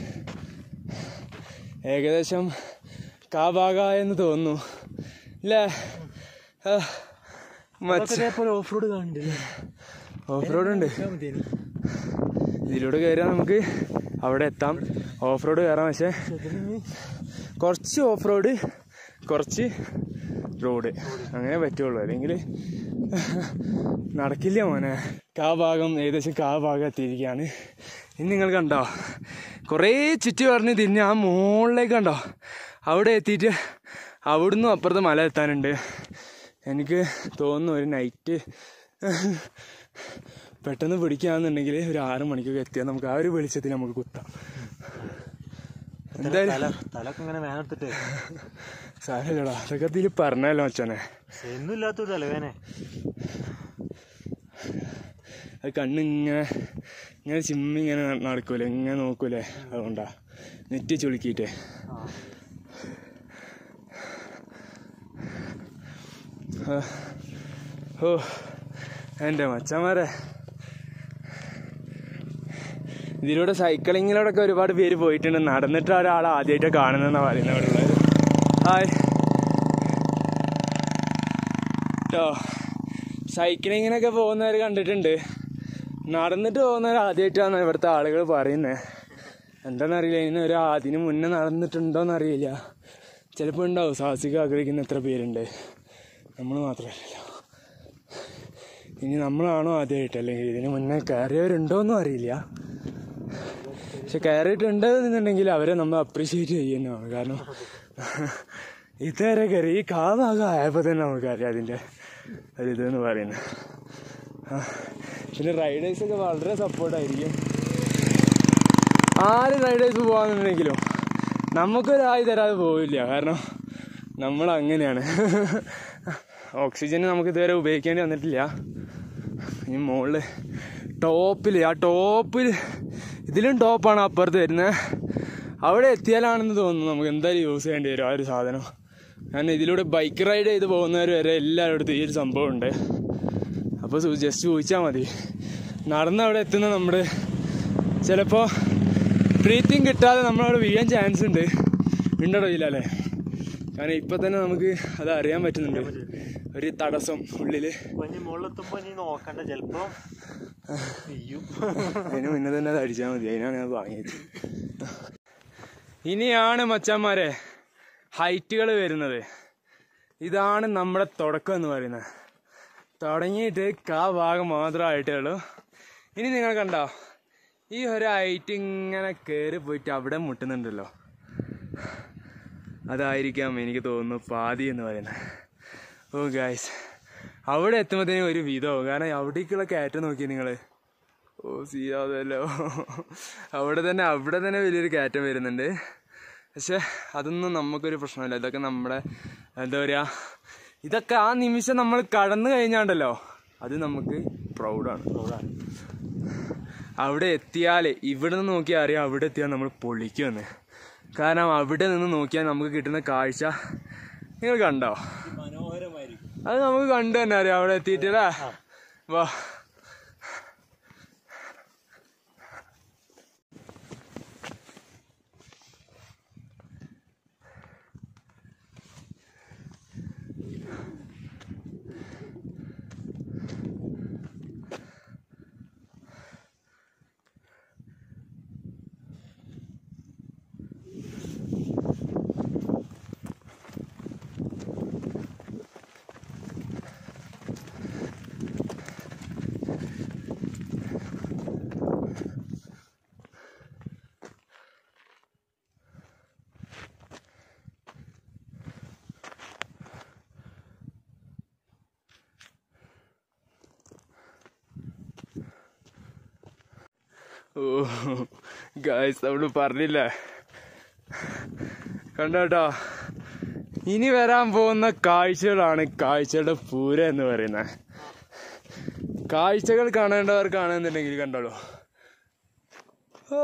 ഏകദേശം കാഭാഗ എന്ന് തോന്നുന്നു ഇല്ലേ ആ, മച്ച ഓഫ് റോഡ് കാണുന്നുണ്ട് ഓഫ് റോഡ് ഉണ്ട് ഇതിലൂടെ കയറിയാൽ നമുക്ക് അവിടെ എത്താം ഓഫ് റോഡ് കയറാം പക്ഷേ കുറച്ച് ഓഫ് റോഡ് കുറച്ച് റോഡ് അങ്ങനെ പറ്റുള്ളൂ അല്ലെങ്കിൽ നടക്കില്ല മോനെ കാ ഭാഗം ഏകദേശം കാ ഭാഗം എത്തിയിരിക്കുകയാണ് ഇനി നിങ്ങൾ കണ്ടോ കുറേ ചുറ്റി പറഞ്ഞ് തിരിഞ്ഞ് ആ മുകളിലേക്ക് കണ്ടോ അവിടെ എത്തിയിട്ട് അവിടുന്ന് അപ്പുറത്ത് മല എത്താനുണ്ട് എനിക്ക് തോന്നുന്നു ഒരു നൈറ്റ് പെട്ടെന്ന് പിടിക്കുകയാണെന്നുണ്ടെങ്കിൽ ഒരു ആറ് മണിക്കൊക്കെ എത്തിയാൽ നമുക്ക് ആ ഒരു വെളിച്ചത്തിൽ നമുക്ക് കുത്താം എന്തായാലും തല തലൊക്കെ ഇങ്ങനെ വേനെടുത്തിട്ട് സാരമില്ലടാ അതൊക്കെ ഇതിൽ പറഞ്ഞല്ലോ അച്ഛനെ എന്നും ഇല്ലാത്തൊരു തലവേനെ അത് കണ്ണിങ്ങനെ ഇങ്ങനെ ചിമ്മി ഇങ്ങനെ നടക്കൂലേ ഇങ്ങനെ നോക്കൂലേ അതുകൊണ്ടാ നെറ്റി ചുളുക്കിയിട്ട് ആ ആ. ഓ എൻ്റെ മച്ചന്മാരെ ഇതിലൂടെ സൈക്ലിങ്ങിലൂടെ ഒരുപാട് പേര് പോയിട്ടുണ്ട് നടന്നിട്ട് ഒരാൾ ആദ്യമായിട്ട് കാണുന്നെന്നാണ് പറയുന്നത് ഇവിടെ ഉള്ളത് ഹായ് കേട്ടോ സൈക്ലിങ്ങിനൊക്കെ പോകുന്നവർ കണ്ടിട്ടുണ്ട് നടന്നിട്ട് പോകുന്നവർ ആദ്യമായിട്ടാണ് ഇവിടുത്തെ ആളുകൾ പറയുന്നത് എന്താണെന്നറിയില്ല ഇനി ഒരു അതിന് മുന്നേ നടന്നിട്ടുണ്ടോയെന്നറിയില്ല ചിലപ്പോൾ ഉണ്ടാവും സാഹസികം ആഗ്രഹിക്കുന്ന എത്ര പേരുണ്ട് നമ്മൾ മാത്രമല്ലല്ലോ ഇനി നമ്മളാണോ ആദ്യമായിട്ട് അല്ലെങ്കിൽ ഇതിന് മുന്നേ കയറിയവരുണ്ടോയെന്നും അറിയില്ല പക്ഷെ കയറിയിട്ടുണ്ടെന്നുണ്ടെങ്കിൽ അവരെ നമ്മൾ അപ്രീഷിയേറ്റ് ചെയ്യുന്നതാണ് കാരണം ഇതുവരെ കയറി ഈ കാഭാഗം ആയപ്പോൾ തന്നെ നമുക്കറിയാം അതിൻ്റെ ഒരിതെന്ന് പറയുന്നത് ആ, പിന്നെ റൈഡേഴ്സൊക്കെ വളരെ സപ്പോർട്ടായിരിക്കും ആര് റൈഡേഴ്സ് പോകാന്നുണ്ടെങ്കിലും നമുക്കൊരായി തരാതെ പോവില്ല കാരണം നമ്മൾ അങ്ങനെയാണ് ഓക്സിജൻ നമുക്ക് ഇതുവരെ ഉപയോഗിക്കേണ്ടി വന്നിട്ടില്ല ഈ മുകളിൽ ടോപ്പിൽ ആ ടോപ്പിൽ ഇതിലും ടോപ്പാണ് അപ്പുറത്ത് വരുന്നത് അവിടെ എത്തിയാലാണെന്ന് തോന്നുന്നു നമുക്ക് എന്തായാലും യൂസ് ചെയ്യേണ്ടി വരും ആ ഒരു സാധനം കാരണം ഇതിലൂടെ ബൈക്ക് റൈഡ് ചെയ്ത് പോകുന്നവർ വരെ എല്ലാവരുടെ ഈ ഒരു സംഭവം ഉണ്ട് അപ്പോൾ ജസ്റ്റ് ചോദിച്ചാൽ മതി നടന്ന് അവിടെ എത്തുന്ന നമ്മുടെ ചിലപ്പോൾ ബ്രീത്തിങ് കിട്ടാതെ നമ്മളവിടെ വീഴാൻ ചാൻസ് ഉണ്ട് ഉണ്ടോ ഇല്ലല്ലേ കാരണം ഇപ്പം തന്നെ നമുക്ക് അത് അറിയാൻ പറ്റുന്നുണ്ട് ഒരു തടസ്സം ഉള്ളിൽ ഇപ്പൊ ഇനി മുകളിലെത്തുമ്പോ ഇനി നോക്കണ്ട ചെലപ്പോ ചെയ്യും അതിന് മുന്നേ തന്നെ അത് അടിച്ചാൽ മതി അതിനാണ് ഞാൻ വാങ്ങിയത് ഇനിയാണ് മച്ചാന്മാരെ ഹൈറ്റുകൾ വരുന്നത് ഇതാണ് നമ്മുടെ തുടക്കം എന്ന് പറയുന്നത് തുടങ്ങിയിട്ട് കാ ഭാഗം മാത്രമായിട്ടേ ഉള്ളൂ ഇനി നിങ്ങൾ കണ്ടോ ഈ ഒരു ഹൈറ്റ് ഇങ്ങനെ കയറി പോയിട്ട് അവിടെ മുട്ടുന്നുണ്ടല്ലോ അതായിരിക്കാം എനിക്ക് തോന്നുന്നു പാതി എന്ന് പറയുന്നത് ഓ ഗായ്സ് അവിടെ എത്തുമ്പോഴത്തേനും ഒരു വിധമാവും കാരണം അവിടേക്കുള്ള കയറ്റം നോക്കി നിങ്ങൾ ഓ സീയാതല്ലോ അവിടെ തന്നെ അവിടെ തന്നെ വലിയൊരു കയറ്റം വരുന്നുണ്ട് പക്ഷെ അതൊന്നും നമുക്കൊരു പ്രശ്നമില്ല ഇതൊക്കെ നമ്മുടെ എന്താ പറയുക ഇതൊക്കെ ആ നിമിഷം നമ്മൾ കടന്നു കഴിഞ്ഞാണ്ടല്ലോ അത് നമുക്ക് പ്രൗഡാണ് അവിടെ എത്തിയാൽ ഇവിടെ നിന്ന് നോക്കിയാൽ അറിയാം അവിടെ എത്തിയാൽ നമ്മൾ പൊളിക്കുമെന്ന് കാരണം അവിടെ നിന്ന് നോക്കിയാൽ നമുക്ക് കിട്ടുന്ന കാഴ്ച നിങ്ങൾ കണ്ടോ മനോഹരമായിരിക്കും അത് നമുക്ക് കണ്ടു തന്നെ അറിയാം അവിടെ എത്തിയിട്ടല്ലേ വാ ഓ ഗായ്സ് അവള് പറഞ്ഞില്ല കണ്ടോട്ടോ ഇനി വരാൻ പോകുന്ന കാഴ്ചകളാണ് കാഴ്ചകളുടെ പൂര എന്ന് പറയുന്നത് കാഴ്ചകൾ കാണേണ്ടവർ കാണുന്നുണ്ടെങ്കിൽ കണ്ടോളൂ ഓ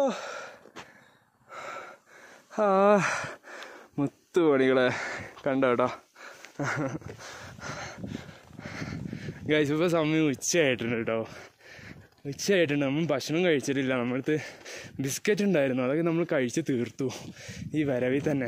ആ മുത്തുപണികളെ കണ്ടോട്ടോ ഗൈസ് ഇപ്പോൾ സമയം ഉച്ചയായിട്ടുണ്ട് കേട്ടോ ഉച്ചയായിട്ടുണ്ട് നമ്മൾ ഭക്ഷണം കഴിച്ചിട്ടില്ല നമ്മളടുത്ത് ബിസ്ക്കറ്റ് ഉണ്ടായിരുന്നു അതൊക്കെ നമ്മൾ കഴിച്ച് തീർത്തു ഈ വരവിൽ തന്നെ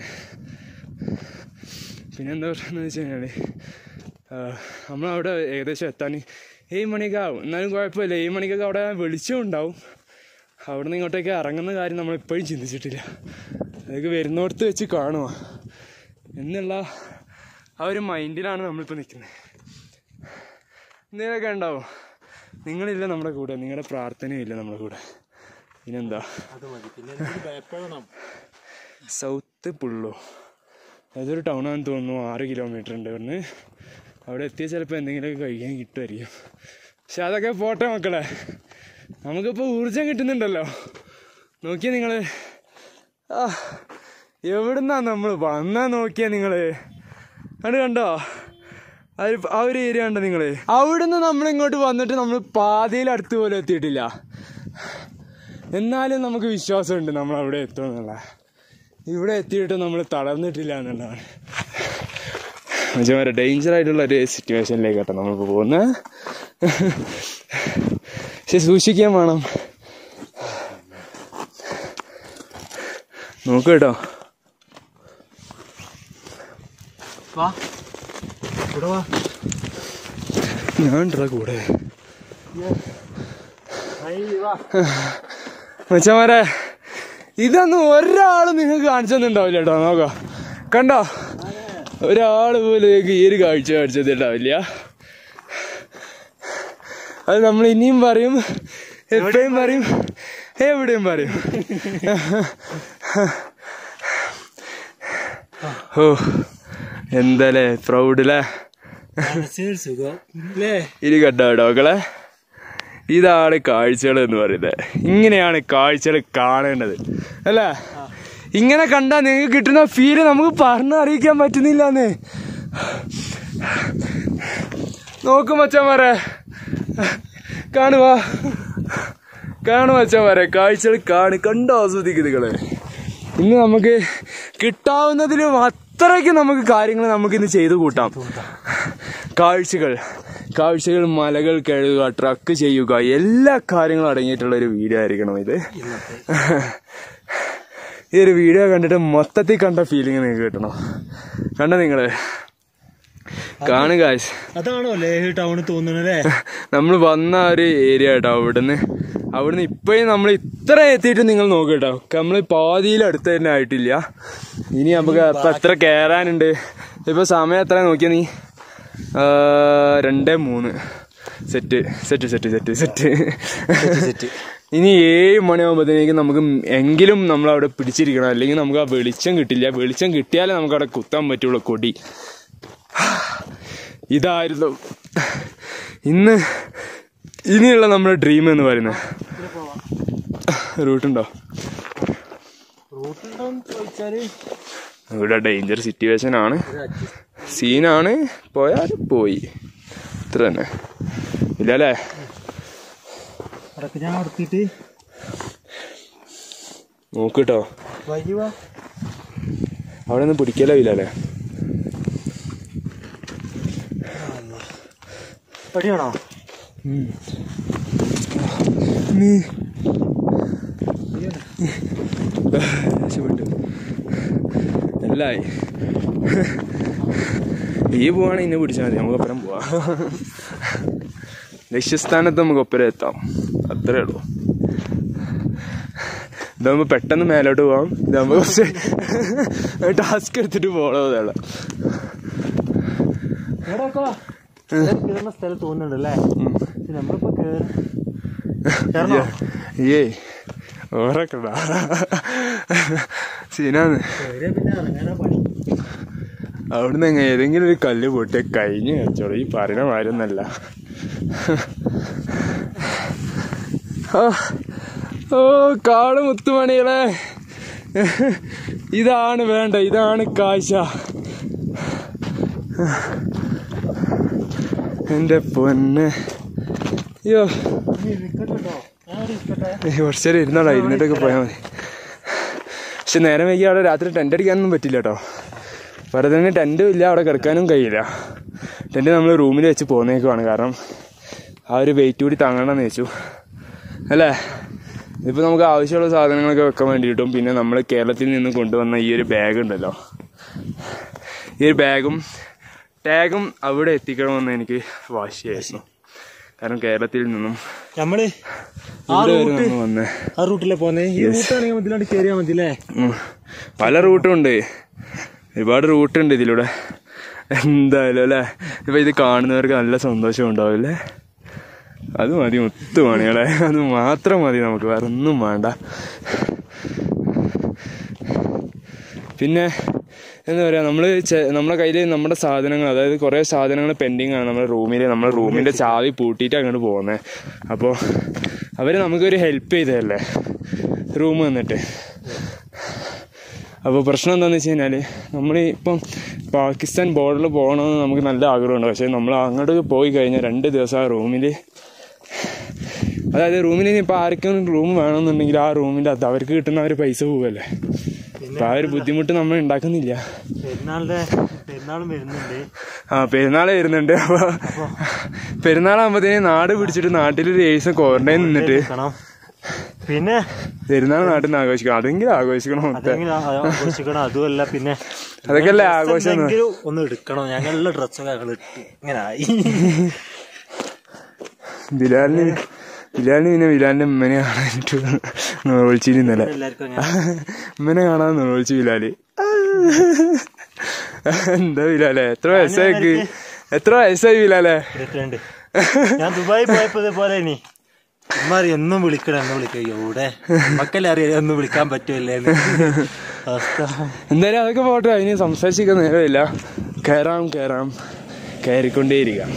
പിന്നെ എന്താ പറയുക വെച്ച് കഴിഞ്ഞാൽ നമ്മളവിടെ ഏകദേശം എത്താൻ ഏഴ് മണിയൊക്കെ ആവും എന്നാലും കുഴപ്പമില്ല ഏഴ് മണിക്കൊക്കെ അവിടെ വെളിച്ചം ഉണ്ടാവും അവിടെ നിന്ന് ഇങ്ങോട്ടേക്ക് ഇറങ്ങുന്ന കാര്യം നമ്മൾ ഇപ്പോഴും ചിന്തിച്ചിട്ടില്ല അതൊക്കെ വരുന്നിടത്ത് വെച്ച് കാണുക എന്നുള്ള ആ ഒരു മൈൻഡിലാണ് നമ്മളിപ്പോൾ നിൽക്കുന്നത് എന്തെങ്കിലുമൊക്കെ ഉണ്ടാവും നിങ്ങളില്ല നമ്മുടെ കൂടെ നിങ്ങളുടെ പ്രാർത്ഥനയും ഇല്ല നമ്മുടെ കൂടെ പിന്നെന്താ അത് മതി പിന്നെ എന്തിന് ഭയപ്പെടണം സൗത്ത് പുള്ളു അതൊരു ടൗണാണെന്ന് തോന്നുന്നു ആറ് കിലോമീറ്റർ ഉണ്ട് ഇവിടുന്ന് അവിടെ എത്തിയാൽ ചിലപ്പോൾ എന്തെങ്കിലുമൊക്കെ കഴിക്കാൻ കിട്ടുമായിരിക്കും പക്ഷെ അതൊക്കെ പോട്ടെ മക്കളെ നമുക്കിപ്പോൾ ഊർജം കിട്ടുന്നുണ്ടല്ലോ നോക്കിയാ നിങ്ങള് ആ എവിടുന്നാ നമ്മൾ വന്നാ നോക്കിയാ നിങ്ങള് അത് കണ്ടോ അത് ആ ഒരു ഏരിയ കണ്ടോ നിങ്ങള് അവിടുന്ന് നമ്മൾ ഇങ്ങോട്ട് വന്നിട്ട് നമ്മൾ പാതയിൽ അടുത്ത് പോലും എത്തിയിട്ടില്ല എന്നാലും നമുക്ക് വിശ്വാസമുണ്ട് നമ്മൾ അവിടെ എത്തുമെന്നുള്ള ഇവിടെ എത്തിയിട്ട് നമ്മൾ തളർന്നിട്ടില്ല എന്നുള്ളതാണ് മനുഷ്യന്മാരെ ഡേഞ്ചർ ആയിട്ടുള്ള ഒരു സിറ്റുവേഷനിലേക്ക് കേട്ടോ നമ്മളിപ്പോൾ പോകുന്നത് പക്ഷെ സൂക്ഷിക്കാൻ വേണം നോക്ക് കേട്ടോ വാ ഇവിടെ വാ ഞാൻ ഉണ്ടടാ കൂടെ ഐ, വാ മച്ചന്മാരെ ഇതൊന്നും ഒരാളും നിങ്ങൾക്ക് കാണിച്ചു തന്നിട്ടുണ്ടാവില്ല കേട്ടോ നോക്കാം കണ്ടോ ഒരാൾ പോലും നിങ്ങൾക്ക് ഈ ഒരു കാഴ്ച കാണിച്ചു തന്നിട്ടുണ്ടാവില്ല അത് നമ്മൾ ഇനിയും പറയും എപ്പോഴും പറയും എവിടെയും പറയും ഓ എന്താലേ പ്രൗഡല്ലേ മനസ്സിനൊരു സുഖം അല്ലേ ഇനി കണ്ടോ ഡോക്കളെ ഇതാണ് കാഴ്ചകൾ എന്ന് പറയുന്നത് ഇങ്ങനെയാണ് കാഴ്ചകൾ കാണേണ്ടത് അല്ല ഇങ്ങനെ കണ്ടാൽ നിങ്ങൾക്ക് കിട്ടുന്ന ഫീല് നമുക്ക് പറഞ്ഞറിയിക്കാൻ പറ്റുന്നില്ലെന്ന് നോക്കും മച്ചന്മാരെ കാണുക കാണു മച്ചന്മാരെ കാഴ്ചകൾ കാണി കണ്ടോ ആസ്വദിക്കും നിങ്ങള് ഇന്ന് നമുക്ക് കിട്ടാവുന്നതിലും അത്രയ്ക്ക് നമുക്ക് കാര്യങ്ങൾ നമുക്ക് ഇന്ന് ചെയ്തു കൂട്ടാം കാഴ്ചകൾ കാഴ്ചകൾ മലകൾ കഴുകുക ട്രക്ക് ചെയ്യുക എല്ലാ കാര്യങ്ങളും അടങ്ങിയിട്ടുള്ള ഒരു വീഡിയോ ആയിരിക്കണം ഇത് ഈ ഒരു വീഡിയോ കണ്ടിട്ട് മൊത്തത്തിൽ കണ്ട ഫീലിംഗ് നിങ്ങൾക്ക് കിട്ടണം കണ്ട നിങ്ങള് കാണുക guys. അതാണോ ലേഹ് ടൗൺ തോന്നുന്നല്ലേ നമ്മൾ വന്ന ആ ഒരു ഏരിയ കേട്ടോ അവിടുന്ന് അവിടുന്ന് ഇപ്പോഴും നമ്മൾ ഇത്ര എത്തിയിട്ട് നിങ്ങൾ നോക്ക് കേട്ടോ നമ്മൾ പാതിയിൽ അടുത്ത് തന്നെ ആയിട്ടില്ല ഇനി നമുക്ക് ഇപ്പൊ എത്ര കയറാനുണ്ട് ഇപ്പൊ സമയം എത്ര നോക്കിയാ നീ ആ, രണ്ട് മൂന്ന് set set set set set set ഇനി ഏഴ് മണിയാകുമ്പോഴത്തേക്ക് നമുക്ക് എങ്കിലും നമ്മൾ അവിടെ പിടിച്ചിരിക്കണം അല്ലെങ്കിൽ നമുക്ക് ആ വെളിച്ചം കിട്ടില്ല വെളിച്ചം കിട്ടിയാലേ നമുക്ക് അവിടെ കുത്താൻ പറ്റുള്ളൂ കൊടി ഇതായിരുന്നു ഇന്ന് ഇനിയുള്ള നമ്മുടെ ഡ്രീം എന്ന് പറയുന്നത് റൂട്ടുണ്ടോ റൂട്ടുണ്ടോന്ന് ചോദിച്ചാല് ഇവിടെ ഡേഞ്ചർ സിറ്റുവേഷൻ ആണ് സീനാണ് പോയാൽ പോയി ഇത്ര തന്നെ ഇല്ല അല്ലേ അടക്ക് ഞാൻ അടുത്തിട്ട് നോക്കിട്ടോ വൈകി വാ അവിടെ ഒന്നും പിടിക്കലോ ഇല്ല അല്ലേ പടിയാണോ രക്ഷപ്പെട്ടു എല്ലായി ഈ പോവാണെങ്കിൽ ഇന്നെ പിടിച്ചാൽ മതി നമുക്ക് ഒപ്പരം പോവാം ലക്ഷ്യസ്ഥാനത്ത് നമുക്ക് ഒപ്പരം എത്താം അത്രേ ഉള്ളൂ ഇതാകുമ്പോ പെട്ടെന്ന് മേലോട്ട് പോവാം ഇതാകുമ്പോ കുറച്ച് ടാസ്ക് എടുത്തിട്ട് പോകണമെന്നുള്ള കേറുന്ന സ്ഥലം തോന്നുന്നുണ്ടല്ലേ നമ്മളിപ്പോ കേറി കേറണോ ഏ ഓറക്കടാ സീനാന്ന് കേറിയാ പിന്നെ ഇറങ്ങാനാ പണി അവിടുന്ന് എങ്ങനെ ഏതെങ്കിലും ഒരു കല്ല് പൊട്ടിയ കഴിഞ്ഞ് വെച്ചോളൂ ഈ പറയുന്ന മാരൊന്നല്ല ഓ കാട് മുത്തുമണികളെ ഇതാണ് വേണ്ട ഇതാണ് കാഴ്ച എന്റെ പൊന്ന് അയ്യോ നീ നിൽക്കുന്നുണ്ടോ ഞാൻ അവിടെ ഇരിക്കട്ടെ കുറച്ചു നേരം ഇരുന്നോളാം ഇരുന്നിട്ടൊക്കെ പോയാൽ മതി പക്ഷെ നേരം വൈകി അവിടെ രാത്രി ടെൻ്റ് അടിക്കാനൊന്നും പറ്റില്ല കേട്ടോ വെറുതെ തന്നെ ടെൻറ്റും ഇല്ല അവിടെ കിടക്കാനും കഴിയില്ല ടെൻറ്റ് നമ്മൾ റൂമിൽ വെച്ച് പോന്നേക്കുവാണ് കാരണം ആ ഒരു വെയിറ്റ് കൂടി താങ്ങണമെന്ന് വെച്ചു അല്ലേ ഇപ്പോൾ നമുക്ക് ആവശ്യമുള്ള സാധനങ്ങളൊക്കെ വെക്കാൻ വേണ്ടിയിട്ടും പിന്നെ നമ്മൾ കേരളത്തിൽ നിന്ന് കൊണ്ടുവന്ന ഈ ഒരു ബാഗ് ഉണ്ടല്ലോ ഈ ഒരു ബാഗും ടാഗും അവിടെ എത്തിക്കണമെന്ന് എനിക്ക് വാശിയായിരുന്നു കാരണം കേരളത്തിൽ നിന്നും നമ്മള് ആ ഇവിടെ വരെ റൂട്ട് നമ്മൾ വന്നേ ആ റൂട്ടിലെ പോന്നേ ഈ റൂട്ടാണെങ്കിൽ മതിലാണ്ട് കേറിയാ മതി അല്ലേ ഉം. പല റൂട്ടും ഉണ്ട് ഒരുപാട് റൂട്ട് ഉണ്ട് ഇതിലൂടെ എന്തായാലും അല്ലേ ഇപ്പൊ ഇത് കാണുന്നവർക്ക് നല്ല സന്തോഷം ഉണ്ടാവില്ലേ അത് മതി മുത്തു മണികളെ അത് മാത്രം മതി നമുക്ക് വേറെ ഒന്നും വേണ്ട പിന്നെ എന്താ പറയുക നമ്മൾ നമ്മുടെ കയ്യിൽ നമ്മുടെ സാധനങ്ങൾ അതായത് കുറേ സാധനങ്ങൾ പെൻഡിങ് ആണ് നമ്മുടെ റൂമിൽ നമ്മുടെ റൂമിൻ്റെ ചാവി പൂട്ടിയിട്ട് അങ്ങോട്ട് പോകുന്നത് അപ്പോൾ അവർ നമുക്കൊരു ഹെൽപ്പ് ചെയ്തതല്ലേ റൂം വന്നിട്ട് അപ്പോൾ പ്രശ്നം എന്താണെന്ന് വെച്ച് കഴിഞ്ഞാൽ നമ്മൾ ഇപ്പം പാകിസ്ഥാൻ ബോർഡറിൽ പോകണമെന്ന് നമുക്ക് നല്ല ആഗ്രഹമുണ്ട് പക്ഷേ നമ്മൾ അങ്ങോട്ട് പോയി കഴിഞ്ഞാൽ രണ്ട് ദിവസം ആ റൂമിൽ അതായത് റൂമിൽ ഇപ്പോൾ ആർക്കും റൂം വേണമെന്നുണ്ടെങ്കിൽ ആ റൂമിൻ്റെ അകത്ത് അവർക്ക് കിട്ടുന്ന ഒരു പൈസ പോവല്ലേ അപ്പം ആ ഒരു ബുദ്ധിമുട്ട് നമ്മൾ ഉണ്ടാക്കുന്നില്ല പെരുന്നാളിന്റെ പെരുന്നാളും വരുന്നുണ്ട് ആ പെരുന്നാൾ വരുന്നുണ്ട് അപ്പോൾ പെരുന്നാളാകുമ്പോഴത്തേന് നാട് പിടിച്ചിട്ട് നാട്ടിൽ ഒരു ദിവസം ക്വാറന്റൈൻ നിന്നിട്ട് നിൽക്കണം പിന്നെ പെരുന്നാൾ നാട്ടിൽ നിന്ന് ആഘോഷിക്കണം അതെങ്കിലും ആഘോഷിക്കണം മൊത്തം അതെങ്കിലും ആ- ആഘോഷിക്കണം അതുമല്ല പിന്നെ അതൊക്കെ അല്ലേ dress ആഘോഷം എന്ന് എന്തെങ്കിലും ഒന്ന് എടുക്കണം ഞങ്ങളുടെ ഡ്രസ്സൊക്കെ ഞങ്ങൾ ഇട്ടു ഇങ്ങനെ ആയി ബിലാലിന് ബിലാലിന് പിന്നെ ബിലാലിന്റെ ഉമ്മനെ കാണാനിട്ട് വിളിച്ചിരുന്നല്ലേ എല്ലാവർക്കും അങ്ങനെ ഉമ്മനെ കാണാൻ വിളിച്ചു ബിലാല് എന്താ ബിലാലെ എത്ര വയസ്സായിക്ക് എത്ര വയസ്സായി ബിലാലെ ഇരുപത്തിരണ്ട് ഞാൻ ദുബായി പോയപ്പോ ഇതേപോലെ ഇനി ഉമ്മാറി എന്നും വിളിക്കണം എന്ന് വിളിക്കുക എവിടെ മക്കളെ അറിയാം ഒന്നും വിളിക്കാൻ പറ്റൂല്ലേ എന്ന്. അവസ്ഥ എന്തായാലും അതൊക്കെ പോട്ടെ അതിന് സംസാരിച്ചിരിക്കാൻ നേരമില്ല കയറാം കയറാം കയറിക്കൊണ്ടേയിരിക്കാം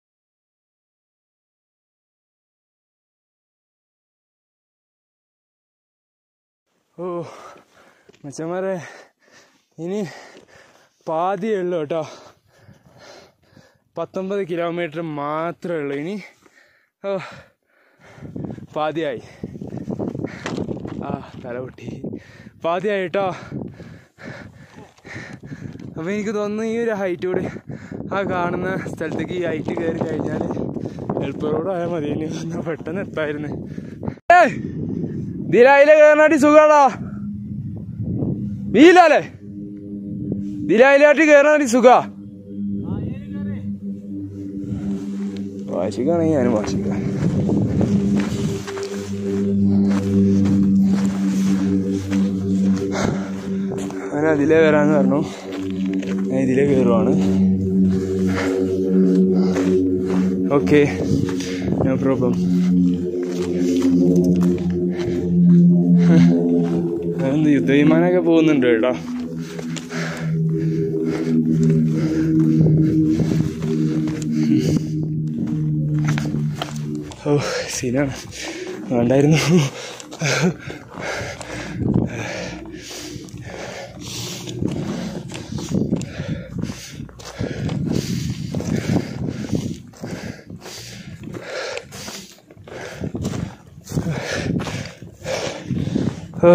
ഓ മച്ചന്മാരെ ഇനി പാതിയേ ഉള്ളൂ കേട്ടോ പത്തൊമ്പത് കിലോമീറ്റർ മാത്രമേ ഉള്ളൂ ഇനി ഓ പാതിയായി ആ തല പൊട്ടി പാതിയായി കേട്ടോ അപ്പോൾ എനിക്ക് തോന്നുന്നു ഈ ഒരു ഹൈറ്റ് കൂടി ആ കാണുന്ന സ്ഥലത്തേക്ക് ഈ ഹൈറ്റ് കയറി കഴിഞ്ഞാൽ എളുപ്പ റോഡായാൽ മതി ഇനി ഒന്ന് പെട്ടെന്ന് എത്തായിരുന്നു ദിലായിലെ കയറാനാട്ടി സുഖാടാ വീലാലേ ദിലായിലാട്ടി കയറാനാട്ടി സുഖാ വാശിക്കാണെങ്കിൽ ഞാനും വാശിക്കാം അങ്ങനെ അതിലേ വരാന്ന് പറഞ്ഞു ഞാൻ ഇതിലേ കയറുവാണ് ഓക്കെ നോ പ്രോബ്ലം അതെന്ത് യുദ്ധവിമാനമൊക്കെ പോകുന്നുണ്ട് കേട്ടോ ഓ സീനാണ് വേണ്ടായിരുന്നു ഓ.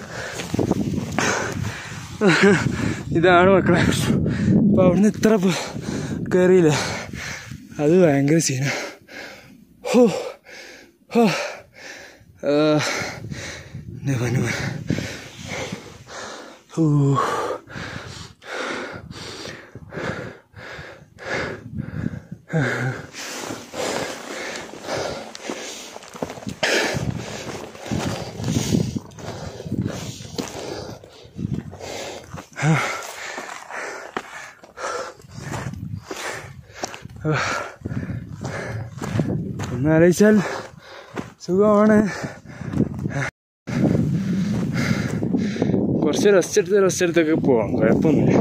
ഇതാണ് മക്കളെ അപ്പൊ അവിടുന്ന് ഇത്ര പ- കയറിയില്ലേ അത് ഭയങ്കര സീന ഹോ ഹോ ആ, എൻ്റെ പൊന്നു മോനെ. ഓ ഒന്ന് ആലോചിച്ചാൽ സുഖമാണ് കുറച്ച് റെസ്റ്റ് എടുത്ത് റെസ്റ്റ് എടുത്തൊക്കെ പോവാം കുഴപ്പമൊന്നുമില്ല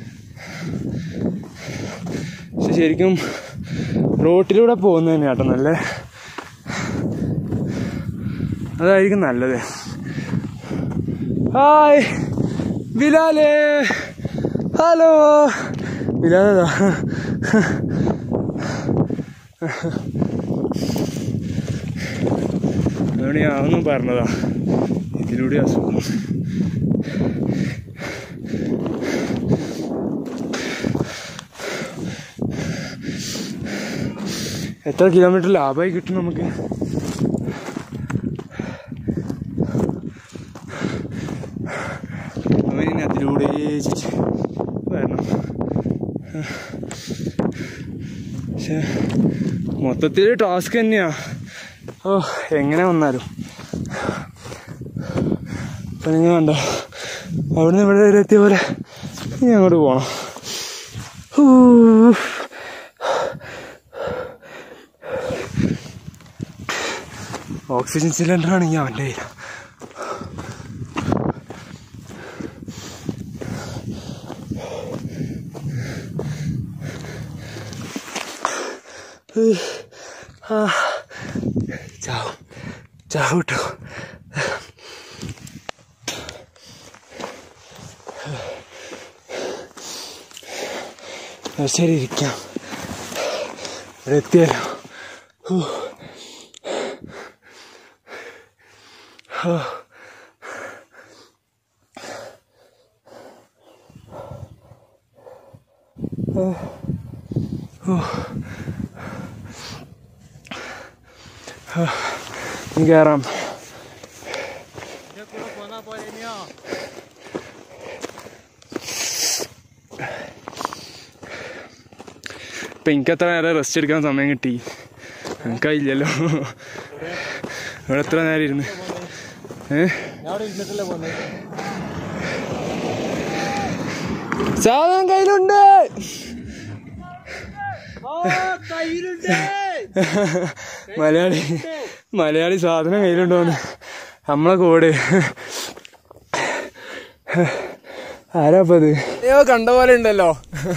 പക്ഷെ ശരിക്കും റോട്ടിലൂടെ പോകുന്നത് തന്നെ കേട്ടോ നല്ല അതായിരിക്കും നല്ലത് ഹായ് ബിലാലേ ഹലോ ബിലാലതാ അതുകൊണ്ട് ഞാൻ ഒന്നും പറഞ്ഞതാ ഇതിലൂടെ അസുഖം എത്ര കിലോമീറ്റർ ലാഭമായി കിട്ടും നമുക്ക് അവനിനി അതിലൂടെ ചുറ്റി വരണം പക്ഷേ മൊത്തത്തിൽ ടാസ്ക് തന്നെയാ ഓ എങ്ങനെ വന്നാലും അപ്പൊ നിങ്ങൾ കണ്ടോ അവിടുന്ന് ഇവിടെ വരെ എത്തിയ പോലെ ഇനി അങ്ങോട്ട് പോണം ഹൂ. ഓക്സിജൻ സിലിണ്ടർ ആണെങ്കിൽ അവൻ്റെ കയ്യിൽ ആ ചാവും ചാവും കേട്ടോ ശരി ഇരിക്കാം ഇവിടെ എത്തിയാലോ ഹൂ. ഹോ. ഇനി കയറാം ഇപ്പം എനിക്കത്ര നേരം റെസ്റ്റ് എടുക്കാൻ സമയം കിട്ടി എനിക്കായില്ലല്ലോ ഇവിടെ എത്ര നേരം ഇരുന്ന് ഏ ഞാൻ അവിടെ ഇരുന്നിട്ടല്ലേ പോന്നെ സാധനം കയ്യിലുണ്ട് മലയാളി മലയാളി സാധനം കയ്യിലുണ്ടോന്ന് നമ്മളെ കോട് ആരാപ്പത് അയ്യോ കണ്ട പോലെ ഉണ്ടല്ലോ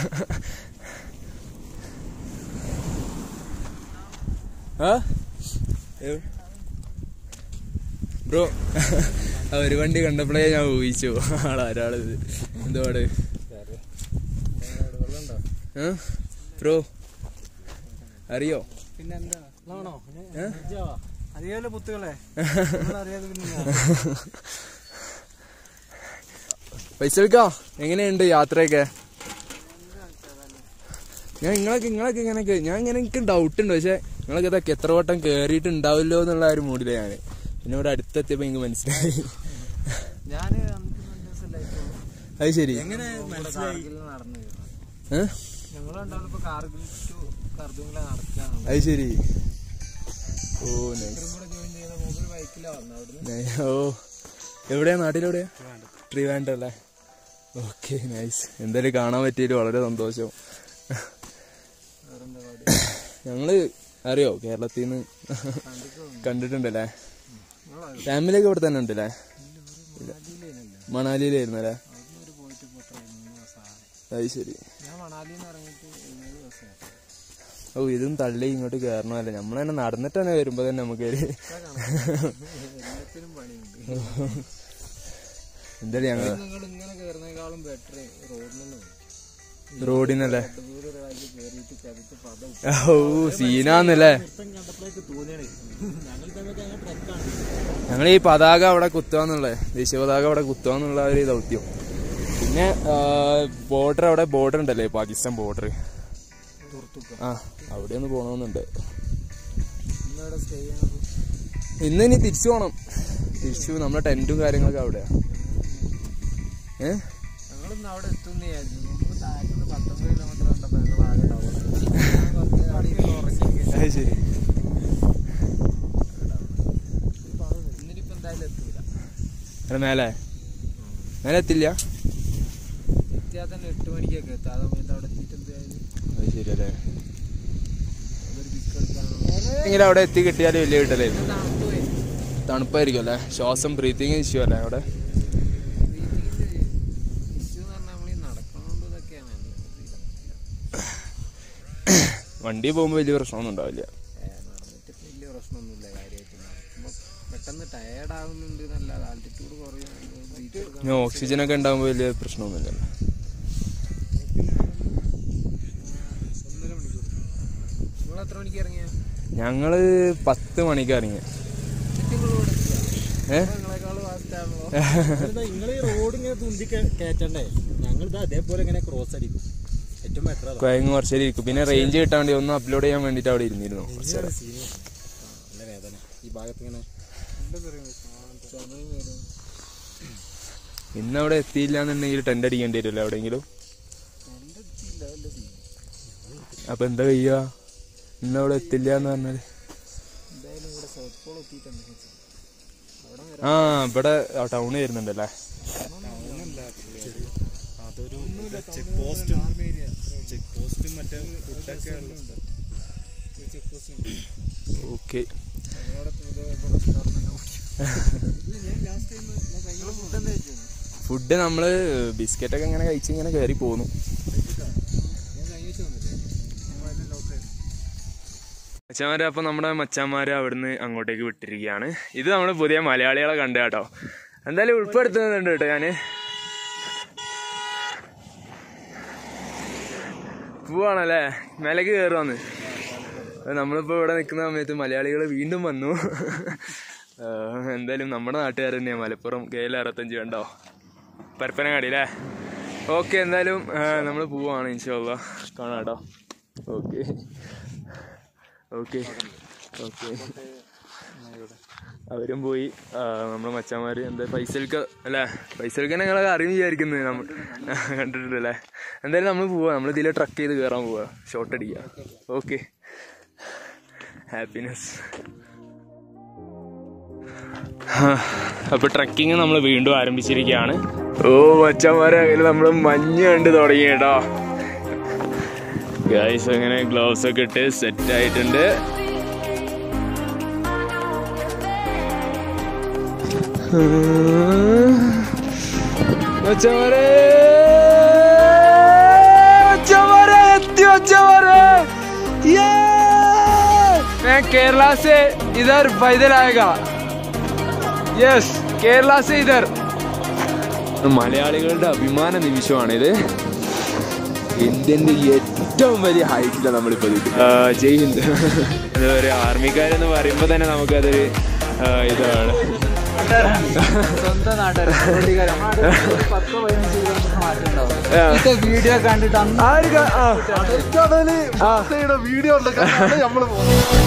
ബ്രോ ഒരു വണ്ടി കണ്ടപ്പോഴേ ഞാൻ ഊഹിച്ചു ആളാരാളിത് എന്തോട് ബ്രോ അറിയോ ആണോ അറിയാലോ പുത്തുകളെ അറിയാതെ പിന്നെ പൈസ എങ്ങനെയുണ്ട് യാത്രയൊക്കെ ഞാൻ നിങ്ങളൊക്കെ നിങ്ങളൊക്കെ ഇങ്ങനെയൊക്കെ ഞാൻ ഇങ്ങനെ എനിക്ക് ഡൗട്ട് ഉണ്ട് പക്ഷെ നിങ്ങളൊക്കെ ഇതൊക്കെ എത്ര വട്ടം കേറിയിട്ടുണ്ടാവില്ലോ എന്നുള്ള ഒരു മൂഡിലാണ് ഞാൻ പിന്നെ ഇവിടെ അടുത്തെത്തിയപ്പോ എനിക്ക് മനസ്സിലായി ഞാന് അത് ശരി എങ്ങനെ മനസ്സിലായി ഏ? ഞങ്ങളുണ്ടാവും ഇപ്പൊ കാർഗിൽ ടു കർദുങ്ങിലെ നടക്കാണ് അത് ശരി ഓ നൈസ് കൂടെ ജോയിൻ ചെയ്ത മൂപ്പര് ബൈക്കിലാ വന്നത് അവിടുന്ന് ഓ എവിടെയാ നാട്ടിലെവിടെയാ ട്രിവാൻഡ്രം അല്ലേ ഓക്കെ നൈസ് എന്തായാലും കാണാൻ പറ്റിയതിൽ വളരെ സന്തോഷം ഞങ്ങള് അറിയോ കേരളത്തിൽ നിന്ന് കണ്ടിട്ടുണ്ടല്ലേ ഫാമിലിയൊക്കെ ഇവിടെ തന്നെ ഉണ്ടല്ലേ മണാലിയിലായിരുന്നു അല്ലേ അത് ശരി ഞാൻ മണാലിയിൽ നിന്ന് ഇറങ്ങിയിട്ട് ഏഴ് ദിവസമായി ഓ ഇതും തള്ളി ഇങ്ങോട്ട് കയറണമല്ലേ നമ്മൾ തന്നെ നടന്നിട്ട് തന്നെ വരുമ്പോ തന്നെ നമുക്ക് ഒരു എല്ലാത്തിനും പണിയുണ്ട് എന്തായാലും ഞങ്ങൾ നിങ്ങൾ ഇങ്ങനെ കയറുന്നേക്കാളും ബെറ്റർ റോഡിൽ റോഡിനല്ലേ ദൂരെ ഒരാൾക്ക് കയറിയിട്ട് ചതിച്ച് പദം ഓ സീനാന്നല്ലേ കണ്ടപ്പോഴേക്ക് തോന്നിയാണ് ഞങ്ങൾ തമ്മിൽ ഞങ്ങൾ ട്രക്കാണ് ഞങ്ങൾ ഈ പതാക അവിടെ കുത്തുകയെന്നുള്ള ദേശീയ പതാക അവിടെ കുത്തുകയെന്നുള്ള ഒരു ദൗത്യം പിന്നെ ബോർഡർ അവിടെ ബോർഡർ ഉണ്ടല്ലേ പാകിസ്ഥാൻ ബോർഡർ ആ അവിടെ ഒന്ന് പോകണമെന്നുണ്ട് ഇന്നവിടെ സ്റ്റേ ചെയ്യണത് ഇന്ന് ഇനി തിരിച്ചു പോകണം തിരിച്ചു നമ്മുടെ ടെന്റും കാര്യങ്ങളൊക്കെ അവിടെയാ ഏ ഞങ്ങളിന്ന് അവിടെ എത്തുന്ന വിചാരിച്ചു നമുക്ക് താഴത്തുനിന്ന് പത്തൊമ്പത് കിലോമീറ്റർ കണ്ടപ്പോൾ ഞങ്ങൾ ആകെ ഡൗൺ അത് ശരി ഇന്നിനിപ്പോ എന്തായാലും എത്തൂല അവിടെ മേലെ മേലെ എത്തില്ല എത്തിയാൽ തന്നെ എട്ട് മണിക്കൊക്കെ എത്താം ആ സമയത്ത് അവിടെ എത്തിയിട്ട് എന്തായാലും അത് ശരിയല്ലേ അതൊരു പിക്ക് എടുക്കാനോ എങ്കിലും അവിടെ എത്തി കിട്ടിയാൽ വലിയ കിട്ടലായിരുന്നു തണുപ്പ് പോയി തണുപ്പായിരിക്കും അല്ലേ ശ്വാസം ബ്രീത്തിങ് ഇഷ്യൂ അല്ലേ അവിടെ ഇഷ്യൂ എന്ന് പറഞ്ഞാൽ നമ്മൾ ഈ നടക്കണോണ്ട് ഇതൊക്കെയാണ് വണ്ടി പോകുമ്പോൾ വലിയ പ്രശ്നമൊന്നും ഉണ്ടാവില്ല നടന്നിട്ട് വലിയ പ്രശ്നമൊന്നുമില്ല കാര്യമായിട്ട് നടക്കുമ്പോൾ പെട്ടെന്ന് ടയേർഡ് ആവുന്നുണ്ട് എന്നല്ലാതെ ആൾട്ടിറ്റ്യൂഡ് കുറയും ബ്രീത്ത് എടുക്കാൻ പിന്നെ ഓക്സിജൻ ഒക്കെ ഉണ്ടാകുമ്പോൾ വലിയ പ്രശ്നമൊന്നുമില്ലല്ലോ ഒന്നര മണിക്കൂർ നിങ്ങൾ എത്ര മണിക്ക് ഇറങ്ങിയ ഞങ്ങള് പത്ത് മണിക്ക് ഇറങ്ങി ചുറ്റുകളോട് ഏ നിങ്ങളെക്കാൾ ഫാസ്റ്റ് ആണല്ലോ നിങ്ങൾ ഈ റോഡ് ഇങ്ങനെ തുന്തി കയറ്റണ്ടേ ഞങ്ങൾ ഇത് അതേപോലെ ഇങ്ങനെ ക്രോസ് അടിക്കും ഏറ്റവും ബെറ്റർ കുഴങ്ങ് കുറച്ച് നേരം ഇരിക്കും പിന്നെ റേഞ്ച് കിട്ടാൻ വേണ്ടി ഒന്ന് അപ്ലോഡ് ചെയ്യാൻ വേണ്ടിട്ട് അവിടെ ഇരുന്നിരുന്നു കുറച്ച് നേരം. നല്ല വേദന ഈ ഭാഗത്ത് ഇങ്ങനെ ചുമയും വരും ഇന്ന് അവിടെ എത്തിയില്ല എന്നുണ്ടെങ്കിൽ ടെന്റ് അടിക്കേണ്ടി വരുമല്ലോ എവിടെയെങ്കിലും കണ്ടെത്തിയില്ല വല്ല സീൻ അപ്പൊ എന്താ ചെയ്യുക ഇന്ന് അവിടെ എത്തില്ല എന്ന് പറഞ്ഞാല് എന്തായാലും ഇവിടെ സൗത്ത് പോൾ എത്തിയിട്ടുണ്ട് അവിടെ വരെ ആ ഇവിടെ ടൗൺ വരുന്നുണ്ടല്ലേ അതൊരു ചെക്ക് പോസ്റ്റും ചെക്ക് പോസ്റ്റും മറ്റേ ഫുഡൊക്കെ ചെക്ക് പോസ്റ്റ് ഉണ്ട് ഓക്കെ അവിടെ റെസ്റ്റോറൻറ്റ് ഞാൻ ലാസ്റ്റ് ടൈം ഞാൻ കഴിഞ്ഞ ഫുഡ് എന്താ കഴിച്ചു ഫുഡ് നമ്മള് ബിസ്ക്കറ്റ് ഒക്കെ ഇങ്ങനെ കഴിച്ച് ഇങ്ങനെ കയറി പോന്നു ഞാൻ കഴിഞ്ഞ വെച്ച് വന്നില്ലേ ഞാൻ വല്ല ലോക്കായിരുന്നു മച്ചാന്മാരെ അപ്പം നമ്മുടെ മച്ചാന്മാരെ അവിടുന്ന് അങ്ങോട്ടേക്ക് വിട്ടിരിക്കുകയാണ് ഇത് നമ്മൾ പുതിയ മലയാളികളെ കണ്ടു കേട്ടോ എന്തായാലും ഉൾപ്പെടുത്തുന്നുണ്ട് കേട്ടോ ഞാൻ പോവാണല്ലേ മേലേക്ക് കയറുവാന്ന് അപ്പൊ നമ്മളിപ്പോ ഇവിടെ നിൽക്കുന്ന സമയത്ത് മലയാളികൾ വീണ്ടും വന്നു ആ, എന്തായാലും നമ്മുടെ നാട്ടുകാർ തന്നെയാണ് മലപ്പുറം കെ എൽ അറുപത്തഞ്ച് കണ്ടോ പരപ്പനങ്ങാടി അല്ലേ ഓക്കെ എന്തായാലും നമ്മൾ പോവാണ് ഇൻഷാല്ല കാണാം കേട്ടോ ഓക്കെ ഓക്കെ ഓക്കെ അവരും പോയി ആ, നമ്മുടെ മച്ചാന്മാര് എന്താ പൈസൽക്ക് അല്ലേ പൈസൽക്ക് ഞങ്ങളൊക്കെ അറിയും വിചാരിക്കുന്നത് നമ്മൾ കണ്ടിട്ടുണ്ടല്ലേ എന്തായാലും നമ്മൾ പോവാ നമ്മൾ ഇതിലെ ട്രക്ക് ചെയ്ത് കയറാൻ പോവാ ഷോർട്ട് അടിക്കുക ഓക്കെ ഹാപ്പിനെസ് അപ്പൊ ട്രക്കിങ് നമ്മൾ വീണ്ടും ആരംഭിച്ചിരിക്കുകയാണ് ഓ മച്ചന്മാരെ അതിൽ നമ്മൾ മഞ്ഞ് കണ്ട് തുടങ്ങി കേട്ടോ ഗൈസ് അങ്ങനെ ഗ്ലൗസ് ഒക്കെ ഇട്ട് സെറ്റ് ആയിട്ടുണ്ട് മച്ചന്മാരെ മച്ചന്മാരെ എത്തി മച്ചന്മാരെ मैं केरला से इधर पैदल आएगा യെസ് കേരള സെ ഇധർ മലയാളികളുടെ അഭിമാന നിമിഷമാണിത് ഇന്ത്യന്റെ ഏറ്റവും വലിയ ഹൈറ്റിലാണ് നമ്മളിപ്പോ നിൽക്കുന്നത്. ആ, ജയ് ഹിന്ദ് അത് ഒരു ആർമിക്കാരെന്ന് പറയുമ്പോ തന്നെ നമുക്കതൊരു ആ, ഇതാണ് സ്വന്തം നാട്ടുകാർ പത്തോ പതിനഞ്ച് കിലോമീറ്റർ മാറ്റം ഉണ്ടാവും ആ. ഇതൊക്കെ വീഡിയോ കണ്ടിട്ട് അന്ന് ആര് ക- ആ. വീഡിയോ ഉണ്ട് നമ്മള് പോകുന്നത്